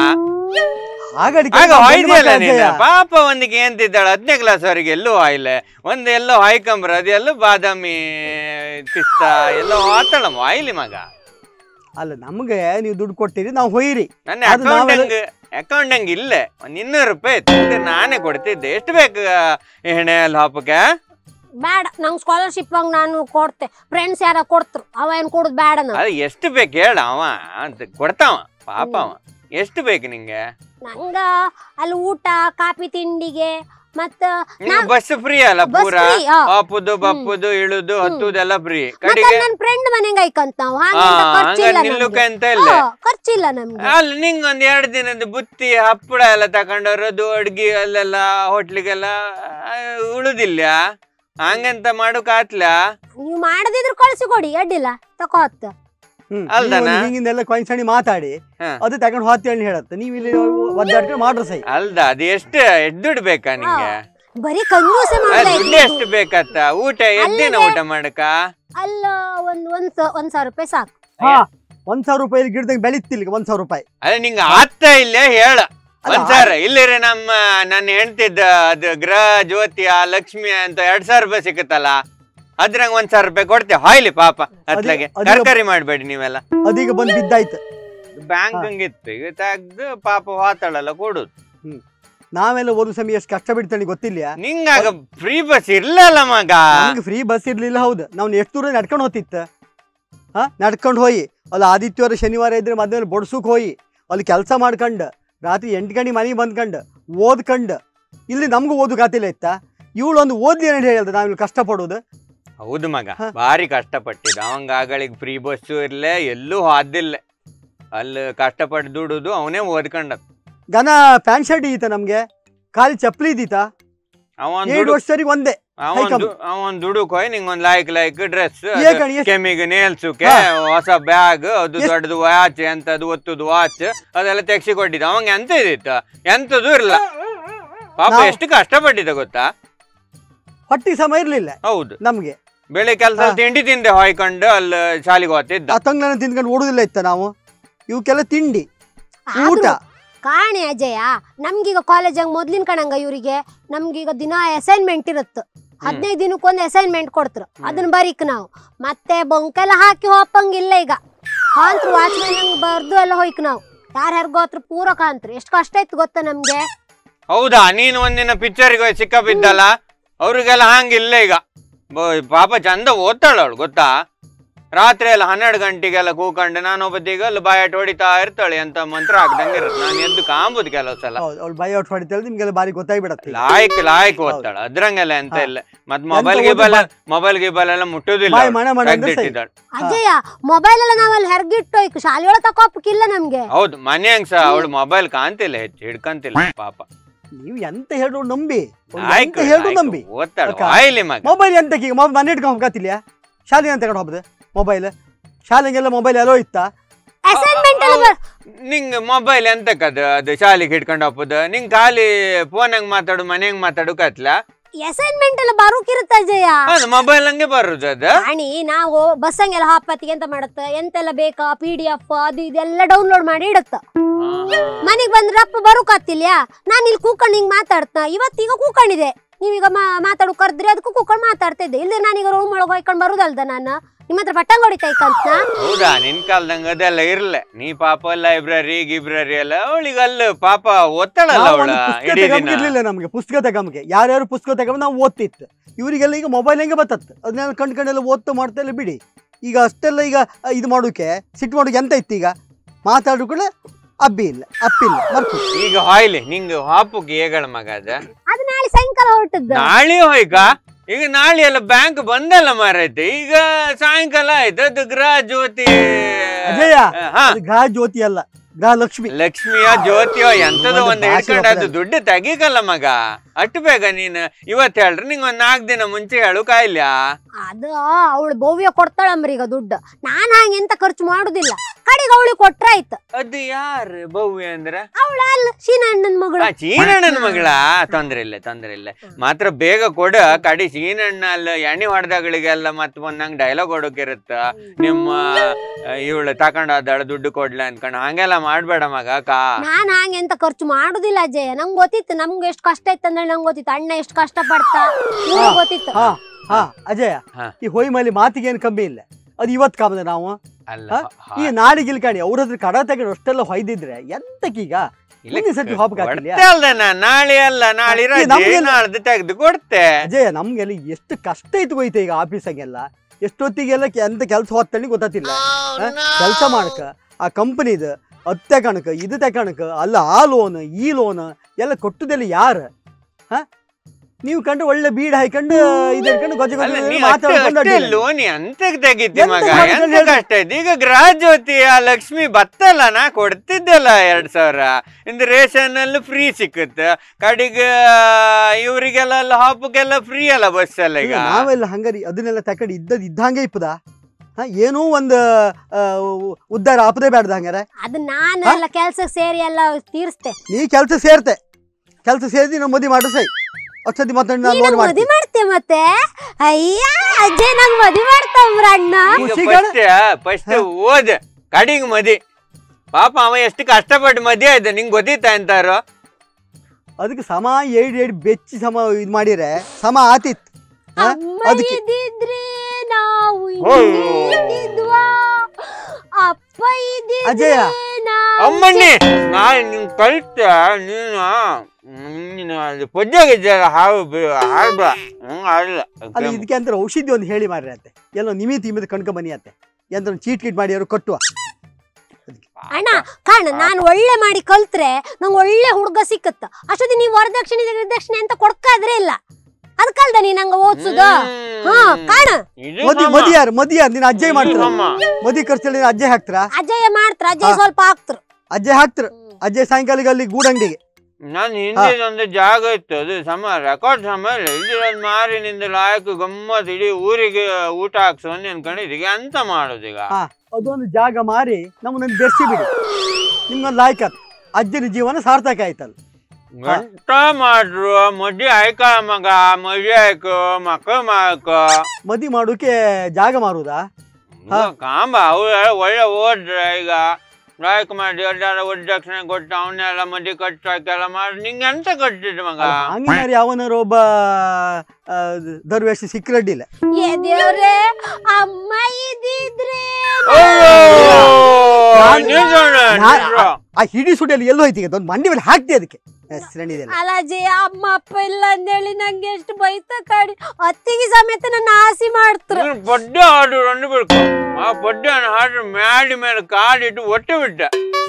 ಆಗ ಆಗ ಹೊಯ್ದಿಯಲ್ಲ ನೀನು ಪಾಪ ಒಂದಿಗೆ ಎಂತಿದ್ದಾಳ ಹತ್ತನೇ ಕ್ಲಾಸ್ ವರೆಗೆ ಎಲ್ಲೂ ಆಯ್ಲೆ ಒಂದು ಎಲ್ಲೋ ಹಾಯ್ಕಂಬ್ರ ಅದು ಎಲ್ಲೋ ಬಾದಾಮಿ ಪಿಸ್ತಾ ಎಲ್ಲೋ ಆತಳಮ್ಮ ಆಯ್ಲಿ ಮಗ ಅಲ್ಲ ನಮ್ಗೆ ನೀವು ದುಡ್ಡು ಕೊಟ್ಟಿರಿ ನಾವು ಹೊಯ್ರಿ ನನ್ನ ಅದು ಅಕೌಂಟ್ ನಾವೆಲ್ಲ- ಹಂಗ ಅಕೌಂಟ್ ಹಂಗ ಇಲ್ಲೇ ಒಂದ್ ಇನ್ನೂರು ರೂಪಾಯಿ ಇತ್ತು ಅದೇ ನಾನೇ ಕೊಡ್ತಿದ್ದೆ ಎಷ್ಟು ಬೇಕು ಎಣ್ಣೆ ಅಲ್ಲಿ ಹಾಪಕ್ಕೆ ಬೇಡ ನಂಗೆ ಸ್ಕಾಲರ್ಶಿಪ್ ಹಂಗ ನಾನು ಕೊಡ್ತೆ ಫ್ರೆಂಡ್ಸ್ ಯಾರ ಕೊಡ್ತರು ಅವ ಏನ್ ಕೊಡುದು ಬೇಡ ನಾವು ಅದು ಎಷ್ಟು ಬೇಕು ಹೇಳ ಅವ ಅಂತ ಕೊಡ್ತಾವ ಪಾಪ ಅವ ಎಷ್ಟು ಬೇಕು ನಿಂಗೆ ನಂಗ ಅಲ್ಲಿ ಊಟ ಕಾಫಿ ತಿಂಡಿಗೆ ಮತ್ತ ನಿಂಗೆ ಬಸ್ ಫ್ರೀ ಅಲ್ಲ ಬಸ್ ಪೂರ free, ಆ. ಹಾಪುದು ಬಪ್ಪುದು ಇಳುದು ಹತ್ತುದೆಲ್ಲ ಫ್ರೀ ಮತ್ತೆ ಕಡೆಗೆ ನನ್ನ ಫ್ರೆಂಡ್ ಮನೆಗೆ ಐಕಂತ ನಾವು ಹಾ ಹಾಗಂತ ಖರ್ಚಿಲ್ಲ ಹಂಗ ನಿಲ್ಲುಕ ನಮ್ಗೆ. ಅಂತ ಇಲ್ಲ ಹಾ, ಖರ್ಚಿಲ್ಲ ನಮ್ಗೆ ಅಲ್ಲಿ ನಿಂಗ್ ಒಂದ್ ಎರಡು ದಿನದ ಬುತ್ತಿ ಹಪ್ಪಳ ಎಲ್ಲ ತಕೊಂಡವ್ರದ್ದು ಅಡ್ಗಿ ಅಲ್ಲೆಲ್ಲ ಹೋಟ್ಲಿಗೆಲ್ಲ ಆ, ಉಳುದಿಲ್ಲ ಹಂಗಂತ ಮಾಡೋಕ್ ಆತ್ಲ ನೀವು ಮಾಡದಿದ್ರು ಕಳ್ಸಿ ಕೊಡಿ ಅಡ್ಡಿಲ್ಲ ತಕೋತ್ ಅಲ್ದನ? ಹಿಂಗಿಂದೆಲ್ಲ ಕೊಯ್ಸಣಿ ಮಾತಾಡಿ ಹಾ. ಅದು ತಗೊಂಡು ಹೋಗ್ತಿ ಹೇಳಿ ಹೇಳತ್ತೆ ನೀವು ಇಲ್ಲಿ ಒದ್ದಾಡ್ಕೊಂಡು ಮಾಡ್ರು ಸೈ ಅಲ್ದ ಅದು ಎಷ್ಟು ಎಷ್ಟ್ ದುಡ್ಡು ಬೇಕಾ ನಿಂಗೆ ಬರೀ ಕಂಜೂಸೆ ಆ, ಮಾಡ್ತಾ ದುಡ್ಡು ಇದ್ದೀವಿ. ಎಷ್ಟು ಬೇಕತ್ತ ಊಟ ಎದ್ದೇನ ಅಲ್ಲಿಗೆ- ಊಟ ಮಾಡಕ ಅಲ್ಲ ಒಂದ್ ಒಂದ್ ಸ- ಒಂದ್ ಸಾವಿರ ರೂಪಾಯಿ ಸಾಕು ಹಾ ಒಂದ್ ಸಾವಿರ ರೂಪಾಯಿ ಗಿಡದಾಗ ಬೆಳೀತಿಲ್ಲ ಒಂದ್ ಸಾವಿರ ರೂಪಾಯಿ ಅದೇ ನಿಂಗೆ ಆತ್ತ ಇಲ್ಲ ಹೇಳ ಅಲ್ಲ, ಒಂದ್ಸಾರ ಇಲ್ಲಿರಿ ನಮ್ಮ ನನ್ನ ಹೆಂಡ್ತಿದ್ದ ಅದು ಗೃಹ ಜ್ಯೋತಿ ಆ ಲಕ್ಷ್ಮಿ ಅಂತ ಎರಡ್ ಸಾವಿರ ರೂಪಾಯಿ ಸಿಕ್ಕತ್ತಲ್ಲ ಅದ್ರಂಗ ಒಂದ್ ಸಾವಿರ ರೂಪಾಯಿ ಕೊಡ್ತೇವೆ ಹಾಯ್ಲಿ ಪಾಪ ಅತ್ಲಾಗೆ ಅದಿಗ- ತರಕಾರಿ ಮಾಡ್ಬೇಡಿ ನೀವೆಲ್ಲ ಅದೀಗ ಬಂದು ಬಿದ್ದಾಯ್ತು ಬ್ಯಾಂಕ್ ಹಾ. ಹಂಗಿತ್ತು ಈಗ ತೆಗ್ದು ಪಾಪ ವಾತಾಳಲ್ಲ ಕೊಡುದು ನಾವೆಲ್ಲ ಓದು ಸಮಯ ಎಷ್ಟು ಕಷ್ಟ ಬಿಡ್ತಾನೆ ಗೊತ್ತಿಲ್ಲ ನಿಂಗಾಗ ಫ್ರೀ ಬಸ್ ಇರ್ಲಲ್ಲ ಮಗ ನಮ್ಗೆ ಫ್ರೀ ಬಸ್ ಇರ್ಲಿಲ್ಲ ಹೌದು ನಾವು ಎಷ್ಟು ದೂರ ನಡ್ಕೊಂಡು ಹೋಗ್ತಿತ್ತ ಹಾ ನಡ್ಕೊಂಡು ಹೋಗಿ ಅಲ್ಲಿ ಆದಿತ್ಯವಾರ ಶನಿವಾರ ಇದ್ರೆ ಮಧ್ಯಾಹ್ನ ಬಡ್ಸುಕ್ ಹೋಗಿ ಅಲ್ಲಿ ಕೆಲಸ ಮಾಡ್ಕೊಂಡು ರಾತ್ರಿ ಎಂಟು ಗಂಟೆ ಮನೆಗೆ ಬಂದ್ಕಂಡು ಓದ್ಕಂಡು ಇಲ್ಲಿ ನಮಗೂ ಓದು ಕಾತಿಲ್ಲ ಇತ್ತ ಇವಳು ಒಂದು ಓದ್ಲಿ ಅಂತ ಹೇಳ್ದೆ ನಾವಿಲ್ಲಿ ಕಷ್ಟಪಡೋದು ಹೌದು ಮಗ ಹಾ. ಭಾರಿ ಕಷ್ಟಪಟ್ಟಿದ್ದ ಅವಂಗ ಆಗಳಿಗೆ ಫ್ರೀ ಬಸ್ಸು ಇರ್ಲೆ ಎಲ್ಲೂ ಹೋದಿಲ್ಲ ಅಲ್ಲಿ ಕಷ್ಟಪಟ್ಟು ದುಡುದು ಅವನೇ ಓದ್ಕೊಂಡ ಘನ ಪ್ಯಾಂಟ್ ಶರ್ಟ್ ಈತ ನಮ್ಗೆ ಖಾಲಿ ಚಪ್ಪಲಿ ಇದೀತ ಅವನ್ ಏಳು ದುಡು ವರ್ಷರಿಗೆ ಒಂದೇ ಅವನ್ ಹೈಕಂಬ. ದು- ಅವನ್ ದುಡುಕ್ ಹೋಯ್ ನಿಂಗೊಂದ್ ಲೈಕ್ ಲೈಕ್ ಡ್ರೆಸ್ ಏಕಣಿ ಎಷ್ಟು ಕೆಮ್ಮಿಗೆ ನೇಲ್ಸುಕೆ ಹಾ. ಹೊಸ ಬ್ಯಾಗ್ ಅದು ಎಷ್ಟ್- ದೊಡ್ಡದು ವಾಚ್ ಎಂತದು ಒತ್ತುದು ವಾಚ್ ಅದೆಲ್ಲ ತೆಗ್ಸಿ ಕೊಟ್ಟಿದ್ದ ಅವಂಗ ಎಂತ ಇದಿತ್ತು ಎಂತದು ಇರ್ಲ ಪಾಪ ನಾವು- ಎಷ್ಟು ಕಷ್ಟಪಟ್ಟಿದ್ದ ಗೊತ್ತಾ ಹೊಟ್ಟಿ ಸಮಯ ಇರ್ಲಿಲ್ಲ ಹೌದು ನಮ್ಗೆ ಬೆಳೆ ಕೆಲಸ ಹಾ. ತಿಂಡಿ ತಿಂದೆ ಹೊಯ್ಕೊಂಡು ಅಲ್ಲಿ ಶಾಲೆಗೆ ಹೋಗ್ತಿದ್ದ ಆ ತಂಗ್ಳನ್ನ ತಿಂದ್ಕೊಂಡು ಓಡುದಿಲ್ಲ ಇತ್ತ ನಾವು ಇವಕ್ಕೆಲ್ಲ ತಿಂಡಿ ಊಟ ಆದ್ರೂ ಕಾಣೆ ಅಜಯ ನಮ್ಗೀಗ ಕಾಲೇಜಾಗ ಮೊದ್ಲಿನ ಕಣಂಗ ಇವರಿಗೆ ನಮ್ಗೀಗ ದಿನ ಅಸೈನ್ಮೆಂಟ್ ಇರುತ್ತೆ ಹದಿನೈದು ದಿನಕ್ಕೊಂದು ಅಸೈನ್ಮೆಂಟ್ ಕೊಡ್ತಾರೆ ಅದನ್ನ ಬರೀಕ್ ನಾವು ಮತ್ತೆ ಬಂಕೆಲ್ಲ ಹಾಕಿ ಹೋಪಂಗಿಲ್ಲ ಈಗ ಕಾಂತ್ರು ವಾಚ್ಮನ್ ಬರ್ದು ಎಲ್ಲ ಹೋಯ್ಕ್ ನಾವು ಯಾರ್ಯಾರು ಗೋತ್ರ ಪೂರ ಕಾಂತ್ರು ಎಷ್ಟು ಕಷ್ಟ ಇತ್ತು ಗೊತ್ತಾ ನಮ್ಗೆ ಹೌದಾ ನೀನು ಒಂದಿನ ಪಿಕ್ಚರ್ಗೆ ಹೋಗಿ ಸಿಕ್ಕ ಬಿದ್ದಲ್ಲ ಅವ್ರಿಗೆಲ್ಲ ಹಂಗಿಲ್ಲ ಈಗ ಬ- ಪಾಪ ಚಂದ ಓದ್ತಾಳ ಅವಳು ಗೊತ್ತಾ ರಾತ್ರಿ ಎಲ್ಲ ಹನ್ನೆರಡು ಗಂಟೆಗೆಲ್ಲ ಕೂಕೊಂಡು ನಾನು ಒಬ್ಬತ್ತಿಗೆ ಅಲ್ಲಿ ಬಾಯಾಟ ಹೊಡಿತಾ ಇರ್ತಾಳೆ ಅಂತ ಮಂತ್ರ ಹಾಕ್ದಂಗೆ ಇರುತ್ತೆ ನಾನು ಎದ್ದು ಕಾಂಬುದು ಕೆಲವು ಸಲ ಹೌದು ಅವಳು ಬೈ ಔಟ್ ಹೊಡಿತಾಳೆ ನಿಮ್ಗೆಲ್ಲ ಬಾರಿ ಗೊತ್ತಾಗ್ಬಿಡತ್ತೆ ಲಾಯ್ಕ್ ಲಾಯ್ಕ್ ಓದ್ತಾಳ ಅದ್ರಂಗೆಲ್ಲ ಎಂತ ಹಾ. ಇಲ್ಲ ಮತ್ ಮೊಬೈಲ್ ಗಿಬಲ್ ಮೊಬೈಲ್ ಗಿಬಲ್ ಎಲ್ಲ ಮುಟ್ಟುದಿಲ್ಲ ಬಾಯಿ ಮಣ ಮಣ ಅಂದ್ರೆ ಸರಿ. ತೆಗ್ದಿಟ್ಟಿದ್ದಾಳೆ ಅಜಯ ಮೊಬೈಲ್ ಎಲ್ಲ ನಾವಲ್ಲಿ ಹೆರ್ಗಿಟ್ಟು ಹೋಯ್ಕ್ ಶಾಲೆಯೊಳಗೆ ತಕೋಪಕ್ಕಿಲ್ಲ ನಮ್ಗೆ ಹೌದು ಮನ್ಯಾಂಗ ಸಹ ಅವಳು ಮೊಬೈಲ್ ಕಾಣ್ತಿಲ್ಲ ಹೆಚ್ಚು ಹಿಡ್ಕಂತಿಲ್ಲ ಪಾಪ ನೀವು ಎಂತ ಹೇಳು ನಂಬಿ ಅವ್ಳು ಲಾಯ್ಕ್ ಎಂತ ಹೇಳು ಲಾಯ್ಕ್ ನಂಬಿ ಓದ್ತಾಳ ಅಕ್ಕ. ಆಯ್ಲಿ ಮಗ ಮೊಬೈಲ್ ಎಂತಕ್ಕೆ ಈಗ ಮೊಬೈಲ್ ಮನೆ ಇಟ್ಕೊಂಡು ಹೋಗತ್ತಿಲ್ಲ ಶಾಲೆಗೆ ಅಂತ ತಗೊಂಡು ಹೋಗ್ಬೋದು ಮೊಬೈಲ್ ಶಾಲೆಗೆಲ್ಲ ಮೊಬೈಲ್ ಎಲ್ಲೋ ಇತ್ತ ಅಸೈನ್ಮೆಂಟ್ ಎಲ್ಲ ಬರ್- ನಿಂಗ್ ಮೊಬೈಲ್ ಎಂತಕ್ಕದು ಅದು ಶಾಲೆಗೆ ಹಿಡ್ಕೊಂಡು ಹೋಗ್ಬೋದು ನಿಂಗ್ ಖಾಲಿ ಫೋನಾಗ ಮಾತಾಡು ಮನ್ಯಾಗ ಮಾತಾಡು ಕತ್ಲ ಅಸೈನ್ಮೆಂಟ್ ಎಲ್ಲ ಬರೋಕಿರುತ್ತೆ ಅಜಯ ಅದು ಮೊಬೈಲ್ ಹಂಗೆ ಬರುದು ಅದು ರಾಣಿ ನಾವು ಬಸ್ಸಂಗೆಲ್ಲ ಹಾಪತ್ತಿಗೆ ಎಂತ ಮಾಡುತ್ತ ಎಂತೆಲ್ಲ ಬೇಕಾ ಪಿ ಡಿ ಎಫ್ ಅದು ಇದೆಲ್ಲ ಡೌನ್ಲೋಡ್ ಮಾಡಿ ಇಡುತ್ತ ಮನೆಗೆ ಬಂದ್ರೆ ಅಪ್ಪ ಬರೋಕಾತಿಲ್ಲ ನಾನು ಇಲ್ಲಿ ಕೂಕೊಂಡು ಹಿಂಗ್ ಮಾತಾಡ್ತ ಇವತ್ತೀಗ ಕೂಕೊಂಡಿದೆ ನೀವೀಗ ಮಾ ಮಾತಾಡು ಕರ್ದ್ರಿ ಅದಕ್ಕೂ ಕೂಕೊಂಡು ಮಾತಾಡ್ತಾ ಇದ್ದೆ ಇಲ್ಲದೆ ನಾನೀಗ ರೂಮ್ ಒಳಗೆ ಹೋಯ್ಕೊಂಡು ಬರುದಲ್ದ ನಾನು ನಿಮ್ಮ ಹತ್ರ ಪಟ್ಟಂಗ ಹೊಡಿತೈಕಂತ ಹೌದಾ ನಿನ್ ಕಾಲ್ದಂಗ ಅದೆಲ್ಲ ಇರ್ಲೆ ನೀ ಪಾಪ ಲೈಬ್ರರಿ ಗಿಬ್ರರಿ ಎಲ್ಲ ಅವಳಿಗೆ ಅಲ್ಲಿ ಪಾಪ ಒತ್ತಡಲ್ಲ ನಾವು ಅವಳ ಒಂದು ಪುಸ್ತಕ ಇಡೀ ದಿನ ತಗೊಂಡಿರ್ಲಿಲ್ಲ ನಮ್ಗೆ ಪುಸ್ತಕ ತಗೊಂಬಗೆ ಯಾರ್ಯಾರು ಪುಸ್ತಕ ತಗೊಂಡು ನಾವು ಓದ್ತಿತ್ತು ಇವರಿಗೆಲ್ಲ ಈಗ ಮೊಬೈಲ್ ಹೆಂಗೆ ಬತ್ತತ್ತು ಅದನ್ನೆಲ್ಲ ಕಂಡು ಕಂಡೆಲ್ಲ ಓದ್ತಾ ಮಾಡ್ತಾ ಎಲ್ಲ ಬಿಡಿ ಈಗ ಅಷ್ಟೆಲ್ಲ ಈಗ ಅ, ಇದು ಮಾಡೋಕೆ ಸಿಟ್ಟು ಮಾಡೋಕೆ ಎಂತ ಇತ್ತು ಈಗ ಮಾತಾಡೋ ಕೂಡ ಅಬ್ಬಿ ಇಲ್ಲ ಅಪ್ಪಿಲ್ಲ ಮರ್ತು ಈಗ ಹಾಯ್ಲಿ ನಿಂಗ್ ಹಾಪುಗೆ ಹೇಗಳ ಮಗ ಅದ ಅದು ನಾಳೆ ಸಾಯಂಕಾಲ ಹೊರಟದ್ದು ನಾಳೆ ಹೋಯ್ಕ ಈಗ ನಾಳೆ ಎಲ್ಲ ಬ್ಯಾಂಕ್ ಬಂದಲ್ಲ ಮಾರೈತೆ ಈಗ ಸಾಯಂಕಾಲ ಆಯ್ತು ಅದು ಗೃಹ ಜ್ಯೋತಿ ಅಜಯ ಹಾ ಅದು ಗ್ರಹ ಜ್ಯೋತಿ ಅಲ್ಲ ಗ್ರಹ ಲಕ್ಷ್ಮಿ ಲಕ್ಷ್ಮಿಯ ಜ್ಯೋತಿಯೋ ಎಂತದೋ ಒಂದು ಒಂದ್ ಭಾಷೆ ಹಿಡ್ಕೊಂಡು ಅದು ಒಪ್ಪಲ್ಲ. ದುಡ್ಡು ತೆಗೀಕಲ್ಲ ಮಗ ಅಟ್ಟು ಬೇಗ ನೀನು ಇವತ್ತು ಹೇಳ್ರಿ ನಿಂಗ್ ಒಂದ್ ನಾಲ್ಕು ದಿನ ಮುಂಚೆ ಹೇಳು ಕಾಯಿಲ್ಲ ಅದು ಅವಳು ಭವ್ಯ ಕೊಡ್ತಾಳಂಬ್ರಿ ಈಗ ದುಡ್ಡು ನಾನು ಹಂಗೆ ಎಂತ ಖರ್ಚು ಮಾಡುದಿಲ್ಲ ಕಡೆಗೆ ಅವಳಿಗೆ ಕೊಟ್ರಾಯ್ತು ಅದು ಯಾರು ಭವ್ಯ ಅಂದ್ರ ಅವಳ ಅಲ್ಲ ಶೀನಣ್ಣನ ಮಗಳು ಆ ಚೀನಣ್ಣನ ಮಗಳ ತೊಂದ್ರೆ ಇಲ್ಲ ತೊಂದ್ರೆ ಇಲ್ಲ ಮಾತ್ರ ಬೇಗ ಕೊಡ ಕಡಿ ಚೀನಣ್ಣ ಅಲ್ಲ ಎಣ್ಣೆ ಹೊಡೆದಗಳಿಗೆಲ್ಲ ಮತ್ ಬಂದಂಗ್ ಡೈಲಾಗ್ ಹೊಡೋಕಿರುತ್ತ ನಿಮ್ಮ ಇವಳು ತಕೊಂಡಾದಳ ದುಡ್ಡು ಕೊಡ್ಲ ಅನ್ಕೊಂಡ್ ಹಂಗೆಲ್ಲ ಮಾಡ್ಬೇಡ ಮಗ ಕಾ ನಾನ್ ಹಂಗೆ ಎಂತ ಖರ್ಚು ಮಾಡುದಿಲ್ಲ ಅಜಯ್ ನಂಗೆ ಗೊತ್ತಿತ್ತು ನಮ್ಗೆ ಎಷ್ಟು ಕಷ್ಟ ಇತ್ತು ಅಂದ್ರೆ ನಂಗೆ ಗೊತ್ತಿತ್ತು ಅಣ್ಣ ಎಷ್ಟು ಕಷ್ಟ ಪಡ್ತಾ ನಿಮ್ಗೆ ಗೊತ್ತಿತ್ತು ಹಾ ಹಾ ಅಜಯ ಹಾ. ಈ ಹೊಯ್ ಮೇಲೆ ಮಾತಿಗೆ ಏನು ಕಮ್ಮಿ ಇಲ್ಲ ಅದು ಇವತ್ತು ಕಾಮದ ನಾವು ಅಲ್ಲ ಹಾ? ಹಾ, ಈ ನಾಡಿಗೆ ಇಲ್ಕಾಣಿ ಅವ್ರ ಹತ್ರ ಕಡ ತಗೊಂಡು ಅಷ್ಟೆಲ್ಲ ಹೊಯ್ದಿದ್ರೆ ಎಂತಕ್ಕೀಗ ಇಲ್ಲ, ಮುಂದಿನ ಸರ್ತಿ ಹೋಗ್ಬೇಕಾಗಿಲ್ಲ ಕೊಡ್ತೆ ಅಲ್ದನ ನಾಳೆ ಅಲ್ಲ ನಾಳೆ ಈ ರಜೆ ನಮ್ಗೆಲ್ಲ- ನಾಳ್ದು ತೆಗ್ದು ಕೊಡ್ತೆ ಅಜಯ ನಮ್ಗೆಲ್ಲ ಎಷ್ಟು ಕಷ್ಟ ಇತ್ತು ಹೋಯ್ತು ಈಗ ಆಫೀಸಾಗೆಲ್ಲ ಎಷ್ಟೊತ್ತಿಗೆಲ್ಲ ಕೆ- ಎಂತ ಕೆಲಸ ಹೊತ್ತಣಿ ಗೊತ್ತಿಲ್ಲ ಕೆಲಸ ಮಾಡಕ ಆ ಕಂಪನಿದು ಅದ್ ತಕಣಕ ಇದು ತಕಣಕ ಅಲ್ಲ ಆ ಲೋನ್ ಈ ಲೋನ್ ಎಲ್ಲ ಕೊಟ್ಟದೆಲ್ಲ ಯಾರು ಹಾ ನೀವು ಕಂಡು ಒಳ್ಳೆ ಬೀಡ್ ಹಾಕೊಂಡು ಇದು ಹಿಡ್ಕೊಂಡು ಗೊಜ್ಜೆ ಅಲ್ಲ ಗೊಜ್ಜೆ ನೀ ಮಾತಾಡ್ಕೊಂಡು ಅಷ್ಟೇ ಅಡ್ಡಿಲ್ಲ. ಲೋನ್ ಎಂತಕ್ ತೆಗಿತಿ ಎಂತ ಮಗ ಮಾಡ್ಕೊಂಡು ಎಂತ ಹೇಳು? ಕಷ್ಟ ಐತಿ ಈಗ ಗೃಹ ಜ್ಯೋತಿ ಆ ಲಕ್ಷ್ಮಿ ಬತ್ತಲ್ಲ ನಾ ಕೊಡ್ತಿದ್ದಲ್ಲ ಎರಡ್ ಸಾವಿರ ಇಂದ ರೇಷನ್ ಅಲ್ಲಿ ಫ್ರೀ ಸಿಕ್ಕುತ್ತ ಕಡಿಗೆ ಇವರಿಗೆಲ್ಲ ಅಲ್ಲಿ ಹಾಪಕ್ಕೆಲ್ಲ ಫ್ರೀ ಅಲ್ಲ ಬಸ್ ಎಲ್ಲ ಈಗ ಈಗ ನಾವೆಲ್ಲ ಹಂಗಾರಿ ಅದನ್ನೆಲ್ಲ ತಕೊಂಡು ಇದ್ದದ್ ಇದ್ದಂಗೆ ಇಪ್ಪದ ಹಾ ಏನೋ ಒಂದು ಆ, ಉದ್ಧಾರ ಆಪದೇ ಬೇಡ್ದ ಹಂಗಾರೆ ಅದು ನಾನು ಎಲ್ಲ ಕೆಲ್ಸಕ್ಕೆ ಸೇರಿ ಎಲ್ಲ ತೀರಿಸ್ತೆ ನೀ ಕೆಲಸ ಸೇರ್ತೆ ಕೆಲಸ ಸೇರಿದಿ ನಾವು ಮದುವೆ ಮಾಡು ಸೈ ಅಷ್ಟೊತ್ತಿ ಮಾತಾಡಿ ನಾನು ಲೋನ್ ಮದಿ ಮಾಡ್ತೀನಿ ಮಾಡ್ತೆ ಮತ್ತೆ ಅಯ್ಯ ಅಜ್ಜಯ್ ನಂಗ್ ಮದಿ ಮಾಡ್ತಾವ್ರ ಅಣ್ಣ ಈಗ ಖುಷಿಗಳ- ಫಸ್ಟ್ ಫಸ್ಟ್ ಓದ್ ಕಡಿಗೆ ಮದಿ ಪಾಪ ಅವ ಎಷ್ಟು ಕಷ್ಟಪಟ್ಟು ಮದುವೆ ಆಯ್ತು ನಿಂಗೆ ಗೊತ್ತಿತ್ತಾ ಎಂತಾರು ಅದಕ್ಕೆ ಸಮ ಏಡ್ ಏಡ್ ಬೆಚ್ಚಿ ಸಮ ಇದು ಮಾಡಿದ್ರೆ ಸಮ ಆತಿತ್ತು ಹಾ? ಅಮ್ಮ ಅದಕ್ಕೆ ಇದ್ದಿದ್ರೆ ನಾವು ಅಯ್ಯೋ. ಇದ್ದಿದ್ವಾ ಅಪ್ಪ ಇದ್ದಿದ್ರೆ ಅಜಯ. ನಾವು ಅಮ್ಮಣ್ಣಿ ನಾನು ನಿನ್ ಕಲ್ತ ನೀನು ನೀನು ಅದು ಪೊಜ್ಜಾಗಿದ್ದಲ್ಲ ಹಾವು ಬಿ- ಹಾಡ್ಬ ಹ್ಮ್ ಆಡಲ್ಲ ಅಲ್ಲಿ ಇದಕ್ಕೆ ಅಂತ ಔಷಧಿ ಒಂದು ಹೇಳಿ ಮಾರ್ರಿ ಅತ್ತೆ ಎಲ್ಲೋ ನಿಮಿತ್ ನಿಮಿತ್ ಕಣ್ಕ ಬನ್ನಿ ಅತ್ತೆ ಎಂತ ಚೀಟ್ ಕೀಟ್ ಮಾಡಿ ಅವರು ಕಟ್ಟುವ ಅಣ್ಣ ಕಾಣ ನಾನು ಒಳ್ಳೆ ಮಾಡಿ ಕಲ್ತ್ರೆ ನಂಗೆ ಒಳ್ಳೆ ಹುಡುಗ ಸಿಕ್ಕತ್ತ ಅಷ್ಟೊತ್ತಿ ನೀವು ವರದಕ್ಷಿಣೆ ಗಿರದಕ್ಷಿಣೆ ಅಂತ ಕೊಡ್ಕಾದ್ರೆ ಇಲ್ಲ ಅದಕ್ಕಲ್ದ ನೀ ನಂಗೆ ಓದ್ಸುದ ಹಾ ಕಾಣ ಇದು ಮದಿ ಮಾಮ. ಮದಿ ಯಾರು ಮದಿ ಯಾರು ನಿನ್ನ ಅಜ್ಜಯ್ ಇದು ಮಾಡ್ತಾರ ಮಾಮ. ಮದಿ ಖರ್ಚಲ್ಲಿ ಅಜ್ಜಯ್ ಹಾಕ್ತಾರ ಅಜಯ ಮಾಡ್ತಾರ ಅಜಯ್ ಹಾ. ಸ್ವಲ್ಪ ಹಾಕ್ತಾರ ಅಜ್ಜಯ್ ಹಾಕ್ತಾರ ಅಜ್ಜಯ್ ಸಾಯಂಕಾಲಿಗೆ ಅಲ್ಲಿ ಗೂಡಂಗಡಿಗೆ ನಾನು ಹಿಂದಿದೊಂದು ಜಾಗ ಇತ್ತು ಅದು ಸಮ ರೆಕಾರ್ಡ್ ಸಮ ಇಲ್ಲ ಇಲ್ಲಿರೋದು ಮಾರಿನಿಂದ ಲಾಯಕ್ ಗಮ್ಮತ್ ಇಡೀ ಊರಿಗೆ ಊಟ ಹಾಕ್ಸೋ ಅನ್ಕೊಂಡಿದ್ದೀಗ ಎಂತ ಮಾಡೋದೀಗ ಹಾ ಅದೊಂದು ಜಾಗ ಮಾರಿ ನಮ್ಮನ್ನ ಬೆರ್ಸಿ ಬಿಡಿ ನಿಮ್ಗೊಂದು ಲಾಯ್ಕತ್ ಅಜ್ಜನ ಜೀವನ ಸಾರ್ಥಕ ಆಯ್ತಲ್ಲ ಗಂಟ ಮಾಡ್ರು ಮದ್ವೆ ಆಯ್ಕ ಮಗ ಮದ್ವೆ ಆಯ್ಕು ಮಕ್ಕಳು ಮಾಕ ಮದಿ ಮಾಡೋಕೆ ಜಾಗ ಮಾರುದಾ ಹಾ. ಕಾಂಬ ಅವ್ರು ಒಳ್ಳೆ ಓಡ್ರೆ ಈಗ ಲಾಯಕ್ ಮಾಡಿ ಎಲ್ಲಾರ ವರದಕ್ಷಿಣೆ ಕೊಟ್ಟು ಅವನ್ನೆಲ್ಲ ಮದಿ ಕಟ್ಟಾಕೆಲ್ಲ ಮಾಡಿ ನಿಂಗೆ ಎಂತ ಕಟ್ಟಿದ್ದು ಮಗ ಹಂಗಿನಾರು ಯಾವನಾರು ಒಬ್ಬ ಆ, ದರ್ವೇಶಿ ಸಿಕ್ಕರಡ್ಡಿಲ್ಲ ಏ ದೇವ್ರೆ ಅಮ್ಮ ಇದ್ದಿದ್ರೆ ಅಯ್ಯೋ ನಾನು- ನಿಲ್ಸೋಣ, ನಾ- ನಿಲ್ಸು. ಆ ಹಿಡಿ ಸುಡಿಯಲ್ಲಿ ಎಲ್ಲೋ ಹೋಯ್ತು ಈಗ ಒಂದು ಮಂಡಿ ಮೇಲೆ ಹಾಕ್ತಿ ಅದಕ್ಕೆ ಹೆಸರಣಿದೆಲ್ಲ ಅಲ್ಲ ಅಜಯ್ ಅಮ್ಮ ಅಪ್ಪ ಇಲ್ಲ ಅಂದೇಳಿ ನಂಗೆ ಎಷ್ಟು ಬೈತ ಕಾಡಿ ಅತ್ತಿಗೆ ಸಮೇತ ನನ್ನ ಆಸಿ ಮಾಡ್ತಾರ ನೀನು ಪಡ್ಡೆ ಹಾಡು ರಂಡು ಬಿಡ್ಕೊ ಆ ಪಡ್ಡೆ ಹಾಡು ಮ್ಯಾಡಿ ಮೇಲೆ ಕಾಡಿಟ್ಟು ಒಟ್ಟು ಬಿಟ್ಟ